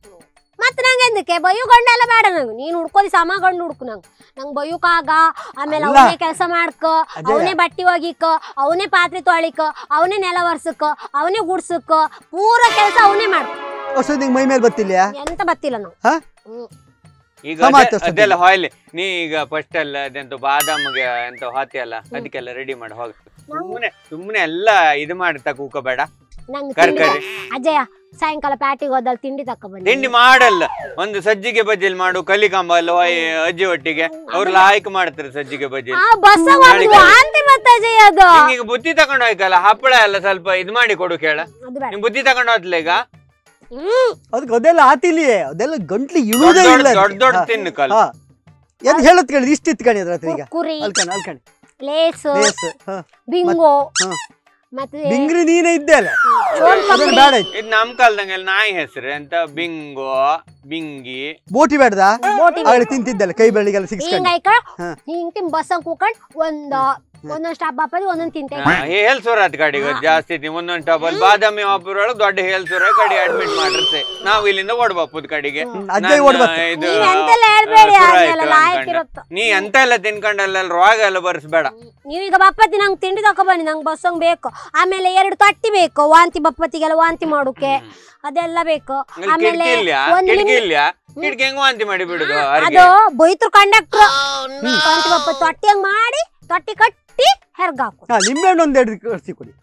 ಮತ್ ನಂಗೆ ಎಂದಕ್ಕೆ ಬಯ್ಯು ಗಂಡ ಎಲ್ಲ ಬೇಡ ನಂಗೆ ನೀನ್ ಹುಡ್ಕೋದಿ ಸಮ ಗಂಡು ಹುಡ್ಕು ನಂಗೆ ನಂಗೆ ಬಯ್ಯುಕಾಗ ಆಮೇಲೆ ಅಲ್ಲ. ಅವನೇ ಕೆಲಸ ಮಾಡ್ಕ ಅಜಯ. ಅವನೇ ಬಟ್ಟಿ ಒಗಿಕ ಅವನೇ ಪಾತ್ರೆ ತೊಳಿಕ ಅವನೇ ನೆಲ ಒರ್ಸಕ ಅವನೇ ಗುಡ್ಸಕ ಪೂರ ಕೆಲಸ ಅವನೇ ಮಾಡ್ಕ ಹೊಸ ನಿಂಗೆ ಮೈ ಮೇಲೆ ಗೊತ್ತಿಲ್ಲ ಎಂತ ಬತ್ತಿಲ್ಲ ನಾವು ಹಾ? ಹ್ಮ್. ಈಗ ಸಮ ಅದೇ- ಆಯ್ತು ಅಷ್ಟೊತ್ತಿಗೆ. ಅದೆಲ್ಲ ಹಾಯ್ಲಿ ನೀ ಈಗ ಫಸ್ಟ್ ಎಲ್ಲ ಅದೆಂತ ಬಾದಾಮ್ಗೆ ಎಂತ ಹಾತಿ ಅಲ್ಲ ಅದಕ್ಕೆಲ್ಲ ರೆಡಿ ಮಾಡಿ ಹೋಗ ಸುಮ್ಮನೆ ಸುಮ್ಮನೆ ಎಲ್ಲ ಇದು ಮಾಡಿ ತೂಕ ಬೇಡ ನಂಗೆ ತಿಂಡಿ ಕರ್ಕರಿ ತ- ಅಜಯ ಸಾಯಂಕಾಲ ಪ್ಯಾಟಿಗೆ ಹೋದಲ್ಲಿ ತಿಂಡಿ ತಕ ಬನ್ನಿ ತಿಂಡಿ ಮಾಡಲ್ಲ ಒಂದು ಸಜ್ಜಿಗೆ ಬಜ್ಜಿಲ್ ಮಾಡು ಕಲಿಕಂಬ ಅಲ್ಲ ಹೊಯ್ ಅಜ್ಜಿ ಒಟ್ಟಿಗೆ ಅವ್ರು ಲಾಯ್ಕ್ ಮಾಡ್ತಾರೆ ಸಜ್ಜಿಗೆ ಬಜ್ಜಿಲ್ ಆ ಬಸ್ ನಾಳೆ ವಾಂತಿ ಬತ್ತ ಅಜಯ್ ಅದು ಈಗ ಬುದ್ಧಿ ತಗೊಂಡು ಹೋಯ್ಕಲ್ಲ ಹಪ್ಪಳ ಎಲ್ಲ ಸ್ವಲ್ಪ ಇದ್ ಮಾಡಿ ಕೊಡು ಕೇಳ ಅದು ಬೇಡ ನಿಮ್ ಬುದ್ಧಿ ತಗೊಂಡು ಹೋದ್ಲ ಈಗ ಹ್ಮ್ ಅದಕ್ಕೆ ಅದೆಲ್ಲ ಆತಿಲಿಯೇ ಅದೆಲ್ಲ ಗಂಟ್ಲಿ ದೊಡ್ಡ ಇಳುವುದೇ ಇಲ್ಲ ದೊಡ್ಡ ಅದಕ್ಕೆ. ದೊಡ್ಡ ಹಾ. ತಿನ್ನು ಕಲ್ ಹಾ ಎದ್ ಹೇಳತ್ ಕೇಳಿ ಇಷ್ಟ ಇತ್ಕಣಿ ಅದ್ರ ಹತ್ರ ಈಗ ಕುರಿ ಅಲ್ಕಣಿ ಅಲ್ಕಣಿ ಲೇಸ್ ಲೇಸ್ ಹಾ ಬಿಂಗೋ ಹಾ. ಮತ್ತೆ ಬಿಂಗ್ರಿ ನೀನೇ ಇದ್ದೆ ಅಲ್ಲ ಚೋನ್ ಅದನ್ನ ಪಪಡಿ. ಬೇಡ ಇತ್ತು ಇದು ನಮ್ ಕಾಲದಂಗೆ ನಾಯಿ ಹೆಸರು ಎಂತ ಬಿಂಗೋ ಬಿಂಗಿ ಬೋಟಿ ಬೇಡದ ಬೋಟಿ ಆಗಲೇ ತಿಂತಿದ್ದಲ್ಲ ಕೈ ಬೆಳ್ಳಿಗೆಲ್ಲ ಸಿಕ್ಸ್ಕೊಂಡು ಹಿಂಗೈಕ ಹಾ. ಹಿಂಗ್ ತಿನ್ ಬಸ್ ಕೂಕೊಂಡ್ ಒಂದ್ ಒಂದೊಂದು ಸ್ಟಾಪ್ ಬಪ್ಪದಿ ಒಂದೊಂದು ತಿಂತೇವೆ ಹೇಲ್ಸೂರ್ ಆತ್ ಕಡೆಗೆ ಜಾಸ್ತಿ ಐತಿ ಒಂದೊಂದ್ ಟಬಲ್ ಬಾದಾಮಿ ಆಪುರ್ ಒಳಗೆ ದೊಡ್ಡ ಹೇಲ್ಸೂರ ಕಡೆ ಅಡ್ಮಿಟ್ ಮಾಡಿರ್ತೆ ನಾವು ಇಲ್ಲಿಂದ ಓಡ್ಬಪ್ಪುದ್ ಕಡೆಗೆ ಅಜ್ಜ ನನ್ನ ಓಡ್ಬತ್ತೆ. ಇದು ನೀವ್ ಎಂತೆಲ್ಲ ಹೇಳ್ಬೇಡಿ ಶುರು ಆಮೇಲೆ ಆಯ್ತು ಲಾಯಕ್ ಅನ್ಕೊಂಡೆ. ಇರುತ್ತ ನೀ ಎಂತ ಎಲ್ಲ ತಿನ್ಕೊಂಡಲ್ಲ ರೋಗ ಎಲ್ಲ ಬರ್ಸ್ಬೇಡ ನೀವೀಗ ಬಪ್ಪತ್ತಿ ನಂಗೆ ತಿಂಡಿ ತಕೊಬನ್ನಿ ನಂಗೆ ಬಸ್ಸಂಗ್ ಬೇಕು ಆಮೇಲೆ ಎರಡು ತಟ್ಟಿ ಬೇಕು ವಾಂತಿ ಬಪ್ಪತ್ತಿಗೆಲ್ಲ ವಾಂತಿ ಮಾಡೋಕೆ ಅದೆಲ್ಲ ಬೇಕು ಅಲ್ಲಿ ಆಮೇಲೆ ಕಿಟಕಿ ಇಲ್ಯಾ ಒಂದ್ ಕಿಟಕಿ ನಿಮ್- ಇಲ್ಯಾ ಕಿಟಕಿ ಹೆಂಗ್ ವಾಂತಿ ಮಾಡಿ ಬಿಡುದು ಅದು ಅವ್ರಿಗೆ ಬೈತ್ರ ಕಂಡಕ್ಟರ್ ವಾಂತಿ ಬಪ್ಪ ತೊಟ್ಟಿ ಹಂಗ್ ಮಾಡಿ ತೊಟ್ಟಿ ಕಟ್ಟಿ ಹೆರ್ಗಾಕು ಹಾ ನಿಂಬೆಹಣ್ಣು ಒಂದ್ ಎರಡು ಕಳಿಸಿ ಕೊಡಿ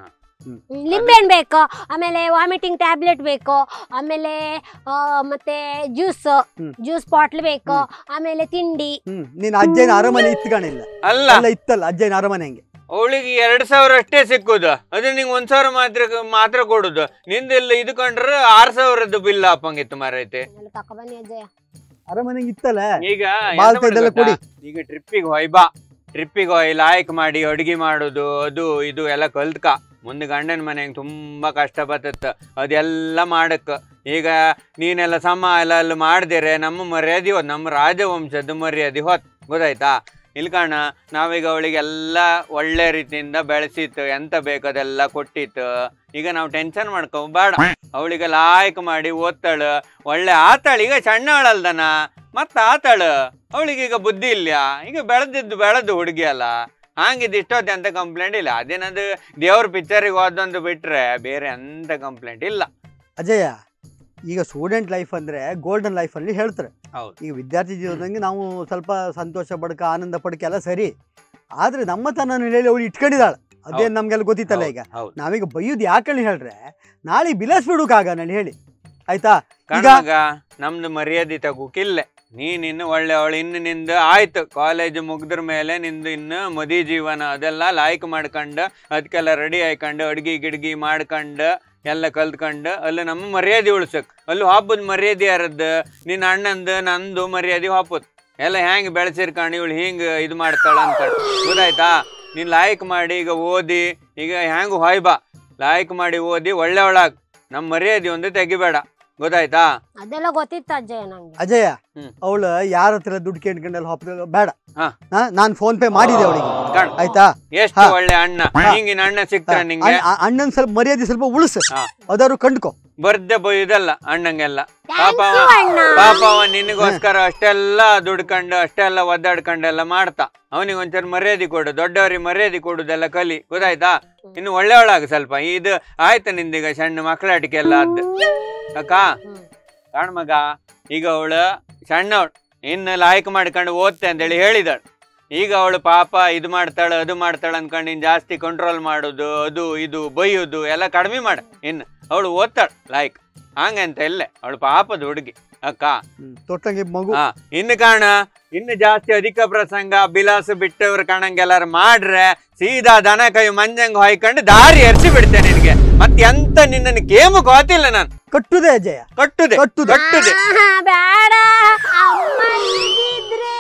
ಲಿಂಬೆಹಣ್ಣು ಬೇಕು ಆಮೇಲೆ ವಾಮಿಟಿಂಗ್ ಟ್ಯಾಬ್ಲೆಟ್ ಬೇಕು ಆಮೇಲೆ ಆ, ಮತ್ತೆ ಜ್ಯೂಸ್ ಹ್ಮ್. ಜ್ಯೂಸ್ ಬಾಟ್ಲ್ ಬೇಕು ಆಮೇಲೆ ತಿಂಡಿ ಹ್ಮ್ ನೀನ್ ಅಜ್ಜನ ಅರಮನೆ ಇತ್ಕಾಣಿಲ್ಲ ಅಲ್ಲ ಅಲ್ಲ ಇತ್ತಲ್ಲ ಅಜ್ಜನ ಅರಮನೆ ಹಂಗೆ ಅವಳಿಗೆ ಎರಡ್ ಸಾವಿರ ಅಷ್ಟೇ ಸಿಕ್ಕುದು ಅದು ನಿಂಗೆ ಒಂದ್ ಸಾವಿರ ಮಾತ್ರ ಮಾತ್ರ ಕೊಡುದು ನಿಂದೆಲ್ಲ ಇದು ಕಂಡ್ರೆ ಆರ್ ಸಾವಿರದ್ದು ಬಿಲ್ ಹಾಪಂಗಿತ್ತು ಮಾರೈತೆ ಎಲ್ಲ ತಕೊಬನ್ನಿ ಅಜ್ಜಯ್ಯ ಅರಮನೆಗೆ ಇತ್ತಲ್ಲ ಈಗ ಬಾಲ್ಕ ಎಂತ ಇದೆಲ್ಲ ಮಾಡೋದು ಕೊಡಿ. ಗೊತ್ತಾ? ಈಗ ಟ್ರಿಪ್ಪಿಗೆ ಹೋಯ್ ಬಾ ಟ್ರಿಪ್ಪಿಗೆ ಹೋಯ್ ಲಾಯಕ್ ಮಾಡಿ ಅಡ್ಗೆ ಮಾಡೋದು ಅದು ಇದು ಎಲ್ಲ ಕಲ್ತ್ಕ ಮುಂದೆ ಗಂಡನ ಮನೆಗೆ ತುಂಬಾ ಕಷ್ಟ ಬರ್ತತ್ತ ಅದೆಲ್ಲ ಮಾಡಕ್ ಈಗ ನೀನೆಲ್ಲ ಸಮ ಎಲ್ಲ ಎಲ್ಲ ಮಾಡ್ದಿರೆ ನಮ್ಮ ಮರ್ಯಾದೆ ಹೋದ್ ನಮ್ಮ ರಾಜವಂಶದ ಮರ್ಯಾದೆ ಹೊತ್ ಗೊತ್ತಾಯ್ತಾ ಇಲ್ಕಣ ನಾವೀಗ ಅವಳಿಗೆ ಎಲ್ಲ ಒಳ್ಳೆ ರೀತಿಯಿಂದ ಬೆಳೆಸಿತ್ತು ಎಂತ ಬೇಕು ಅದೆಲ್ಲ ಕೊಟ್ಟಿತ್ತು ಈಗ ನಾವು ಟೆನ್ಷನ್ ಮಾಡ್ಕೊ ಬೇಡ ಅವಳಿಗೆ ಲಾಯಕ್ ಮಾಡಿ ಓದ್ತಾಳ ಒಳ್ಳೆ ಆತಾಳ ಈಗ ಸಣ್ಣವಳಲ್ದನ ಮತ್ತ ಆತಾಳ ಅವಳಿಗೆ ಈಗ ಬುದ್ಧಿ ಇಲ್ಲ ಈಗ ಬೆಳೆದಿದ್ದು ಬೆಳೆದು ಹುಡುಗಿ ಅಲ್ಲ ಹಂಗಿದ್ದು ಇಷ್ಟೊತ್ತೆ ಅಂತ ಕಂಪ್ಲೇಂಟ್ ಇಲ್ಲ ಅದೇನದು ದೇವ್ರ ಪಿಕ್ಚರಿಗೆ ಹೋದಂದು ಬಿಟ್ರೆ ಬೇರೆ ಎಂತ ಕಂಪ್ಲೇಂಟ್ ಇಲ್ಲ ಅಜಯ ಈಗ ಸ್ಟೂಡೆಂಟ್ ಲೈಫ್ ಅಂದ್ರೆ ಗೋಲ್ಡನ್ ಲೈಫ್ ಅಲ್ಲಿ ಹೇಳ್ತಾರೆ ಹೌದು. ಈಗ ವಿದ್ಯಾರ್ಥಿ ಜೀವನದಂಗೆ ನಾವು ಸ್ವಲ್ಪ ಸಂತೋಷ ಪಡ್ಕ ಆನಂದ ಪಡ್ಕ ಎಲ್ಲ ಸರಿ ಆದ್ರೆ ನಮ್ಮ ತನ್ನ ನೆಲೆಯಲ್ಲಿ ಅವಳು ಇಟ್ಕೊಂಡಿದ್ದಾಳೆ ಅದೇನ್ ಹೌದು. ನಮ್ಗೆಲ್ಲ ಗೊತ್ತಿತ್ತಲ್ಲ ಈಗ ಹೌದು ನಾವೀಗ ಬೈಯೋದು ಯಾಕಂತ ಹೇಳ್ರೆ ನಾಳೆ ಬಿಲಾಸ್ಬಿಡುಕಾಗ ನಾನು ಹೇಳಿ ಆಯ್ತಾ ಈಗ ಕಣ್ಣಾಗ ನಮ್ದು ಮರ್ಯಾದೆ ತಗೋಕಿಲ್ಲ ನೀನ್ ಇನ್ನು ಒಳ್ಳೆ ಅವಳು ಇನ್ನು ನಿಂದು ಆಯ್ತು ಕಾಲೇಜ್ ಮುಗ್ದ್ರ ಮೇಲೆ ನಿಂದು ಇನ್ನು ಮದಿ ಜೀವನ ಅದೆಲ್ಲ ಲಾಯ್ಕ್ ಮಾಡ್ಕೊಂಡು ಅದಕ್ಕೆಲ್ಲ ರೆಡಿ ಆಯ್ಕೊಂಡು ಅಡ್ಗಿ ಗಿಡ್ಗಿ ಮಾಡ್ಕೊಂಡು ಎಲ್ಲ ಕಲ್ತ್ಕೊಂಡು ಅಲ್ಲಿ ನಮ್ಮ ಮರ್ಯಾದೆ ಉಳ್ಸಕ್ ಅಲ್ಲಿ ಹಬ್ಬದ ಮರ್ಯಾದೆ ಯಾರದ್ದು ನಿನ್ನ ಅಣ್ಣಂದು ನಂದು ಮರ್ಯಾದೆ ಹಾಪುತ್ ಎಲ್ಲ ಹೆಂಗ್ ಬೆಳೆಸಿರ್ಕೊಂಡು ಇವಳು ಹಿಂಗ್ ಇದು ಮಾಡ್ತಾಳ ಅಂತ ಗೊತ್ತಾಯ್ತಾ ನೀನ್ ಲಾಯ್ಕ್ ಮಾಡಿ ಈಗ ಓದಿ ಈಗ ಹೆಂಗ್ ಹೊಯ್ ಬಾ ಲಾಯ್ಕ್ ಮಾಡಿ ಓದಿ ಒಳ್ಳೆ ಒಳಗ್ ನಮ್ಮ ಮರ್ಯಾದೆ ಒಂದು ತೆಗಿಬೇಡ ಗೊತ್ತಾಯ್ತಾ ಅದೆಲ್ಲ ಗೊತ್ತಿತ್ತು ಅಜ್ಜಯ್ಯ ನಂಗೆ ಅಜಯ ಹ್ಮ್. ಅವಳು ಯಾರ ಹತ್ರ ದುಡ್ಡು ಕೇಳ್ಕೊಂಡೆಲ್ಲ ಹಾಪ ಬೇಡ ಹಾ. ನಾನು ಫೋನ್ ಪೇ ಮಾಡಿದೆ ಅವಳಿಗೆ ಕಣ್. ಆಯ್ತಾ ಎಷ್ಟು ಹಾ. ಒಳ್ಳೆ ಅಣ್ಣ ಹಿಂಗಿನ ಅಣ್ಣ ಸಿಕ್ತಾರ ನಿಂಗೆ ಅಣ್ಣ- ಅ- ಅಣ್ಣನ್ ಸ್ವಲ್ಪ ಮರ್ಯಾದೆ ಸ್ವಲ್ಪ ಉಳಿಸು ಹಾ. ಅದಾರು ಕಂಡ್ಕೊ ಬರ್ದೆ ಬೈದಲ್ಲ ಅಣ್ಣಂಗೆಲ್ಲ ಥ್ಯಾಂಕ್ ಪಾಪ ಯು ಅಣ್ಣ ಪಾಪ ಅವ ನಿನಗೋಸ್ಕರ ಅಷ್ಟೆಲ್ಲ ದುಡ್ಕೊಂಡು ಅಷ್ಟೆಲ್ಲ ಒದ್ದಾಡ್ಕೊಂಡೆಲ್ಲ ಮಾಡ್ತಾ ಅವನಿಗೆ ಒಂಚೂರು ಮರ್ಯಾದೆ ಕೊಡು ದೊಡ್ಡವ್ರಿಗೆ ಮರ್ಯಾದೆ ಕೊಡುದೆಲ್ಲ ಕಲಿ ಗೊತ್ತಾಯ್ತಾ ಇನ್ನು ಒಳ್ಳೆ ಒಳಗ ಸ್ವಲ್ಪ ಇದು ಆಯ್ತು ನಿಂದೀಗ ಸಣ್ಣ ಮಕ್ಕಳಾಟಿಕೆ ಎಲ್ಲ ಅದ್ ಅಕ್ಕ ಹ್ಮ್. ಕಾಣ್ ಮಗ ಈಗ ಅವಳು ಸಣ್ಣವಳು ಇನ್ನು ಲಾಯ್ಕ್ ಮಾಡ್ಕೊಂಡು ಓದ್ತೆ ಅಂತೇಳಿ ಹೇಳಿದಳು ಈಗ ಅವಳು ಪಾಪ ಇದು ಮಾಡ್ತಾಳೆ ಅದು ಮಾಡ್ತಾಳೆ ಅನ್ಕೊಂಡು ಇನ್ನು ಜಾಸ್ತಿ ಕಂಟ್ರೋಲ್ ಮಾಡೋದು ಅದು ಇದು ಬೈಯೋದು ಎಲ್ಲ ಕಡಿಮೆ ಮಾಡ ಇನ್ನು ಅವಳು ಓದ್ತಾಳೆ ಲಾಯ್ಕ್ ಹಂಗಂತ ಇಲ್ಲೇ ಅವಳು ಪಾಪದ ಹುಡುಗಿ ಅಕ್ಕ ಹ್ಮ್. ತೊಟ್ಟಂಗೆ ಮಗು ಹಾ ಇನ್ನು ಕಾಣ ಇನ್ನು ಜಾಸ್ತಿ ಅಧಿಕ ಪ್ರಸಂಗ ಬಿಲಾಸ ಬಿಟ್ಟವ್ರು ಕಾಣಂಗೆಲ್ಲಾರು ಮಾಡ್ರೆ ಸೀದಾ ದನ ಕೈ ಮಂಜಂಗ್ ಹೊಯ್ಕೊಂಡು ದಾರಿ ಎರ್ಸಿ ಬಿಡ್ತೇನೆ ನಿನಗೆ ಮತ್ತೆ ಎಂತ ನಿನ್ನನ್ನು ಕೇಮು ಗೊತ್ತಿಲ್ಲ ನಾನು ಕಟ್ಟುದೆ ಅಜಯ ಕಟ್ಟುದೆ ಕಟ್ಟುದೆ. ಕಟ್ಟುದೆ ಆಹಾ, ಬೇಡ ಅಮ್ಮ ಇದ್ದಿದ್ರೆ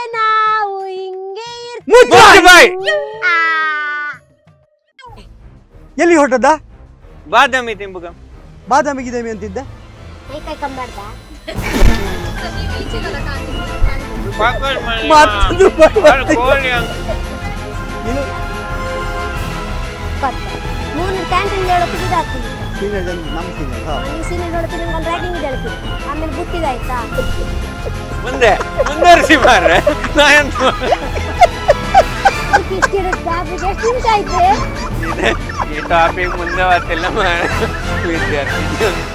ನಾವು ಹಿಂಗೆ ಮುಚ್ಚು ಬಾಯ್. ಆ. ಎಲ್ಲಿ ಹೊರಟದ ಬಾದಾಮಿ ತಿಂಬುಗ ಬಾದಾಮಿ ಗಿದಾಮಿ ಅಂತಿದ್ದೆ ಕೈ ಕೈ ಕಂಬಾರ್ದ ಮತ್ತೊಂದು ಕೋಳಿ ಹಂಗ್ ನೀನು ಮೂರು ಕ್ಯಾಂಟೀನ್ ಹೇಳೋದು ಇದಾಗ್ತದೆ senior ಜನ ನಮ್ಮ senior, ಹಾ. ನೀವು ಸೀನಿಯರ್ ಹೇಳೋದು ನಿಮ್ಗೆ ಒಂದು ರೈಟಿಂಗ್ ಇದೆ ಹೇಳ್ತೀನಿ ಆಮೇಲೆ ಗೊತ್ತಿದಾಯ್ತಾ ಮುಂದೆ ಮುಂದುವರಿಸಿ ಮಾರ್ರೆ ನಾ ಎಂತ ಅದಕ್ಕೆ ಇಷ್ಟಿರುತ್ತೆ ಎಷ್ಟು ನಿಮಿಷ ಆಯ್ತು ಈ ಟಾಪಿಕ್ ಮುಂದೆ ಬರ್ತಿಲ್ಲ ಮಾರ್ರೆ. ವಿದ್ಯಾರ್ಥಿ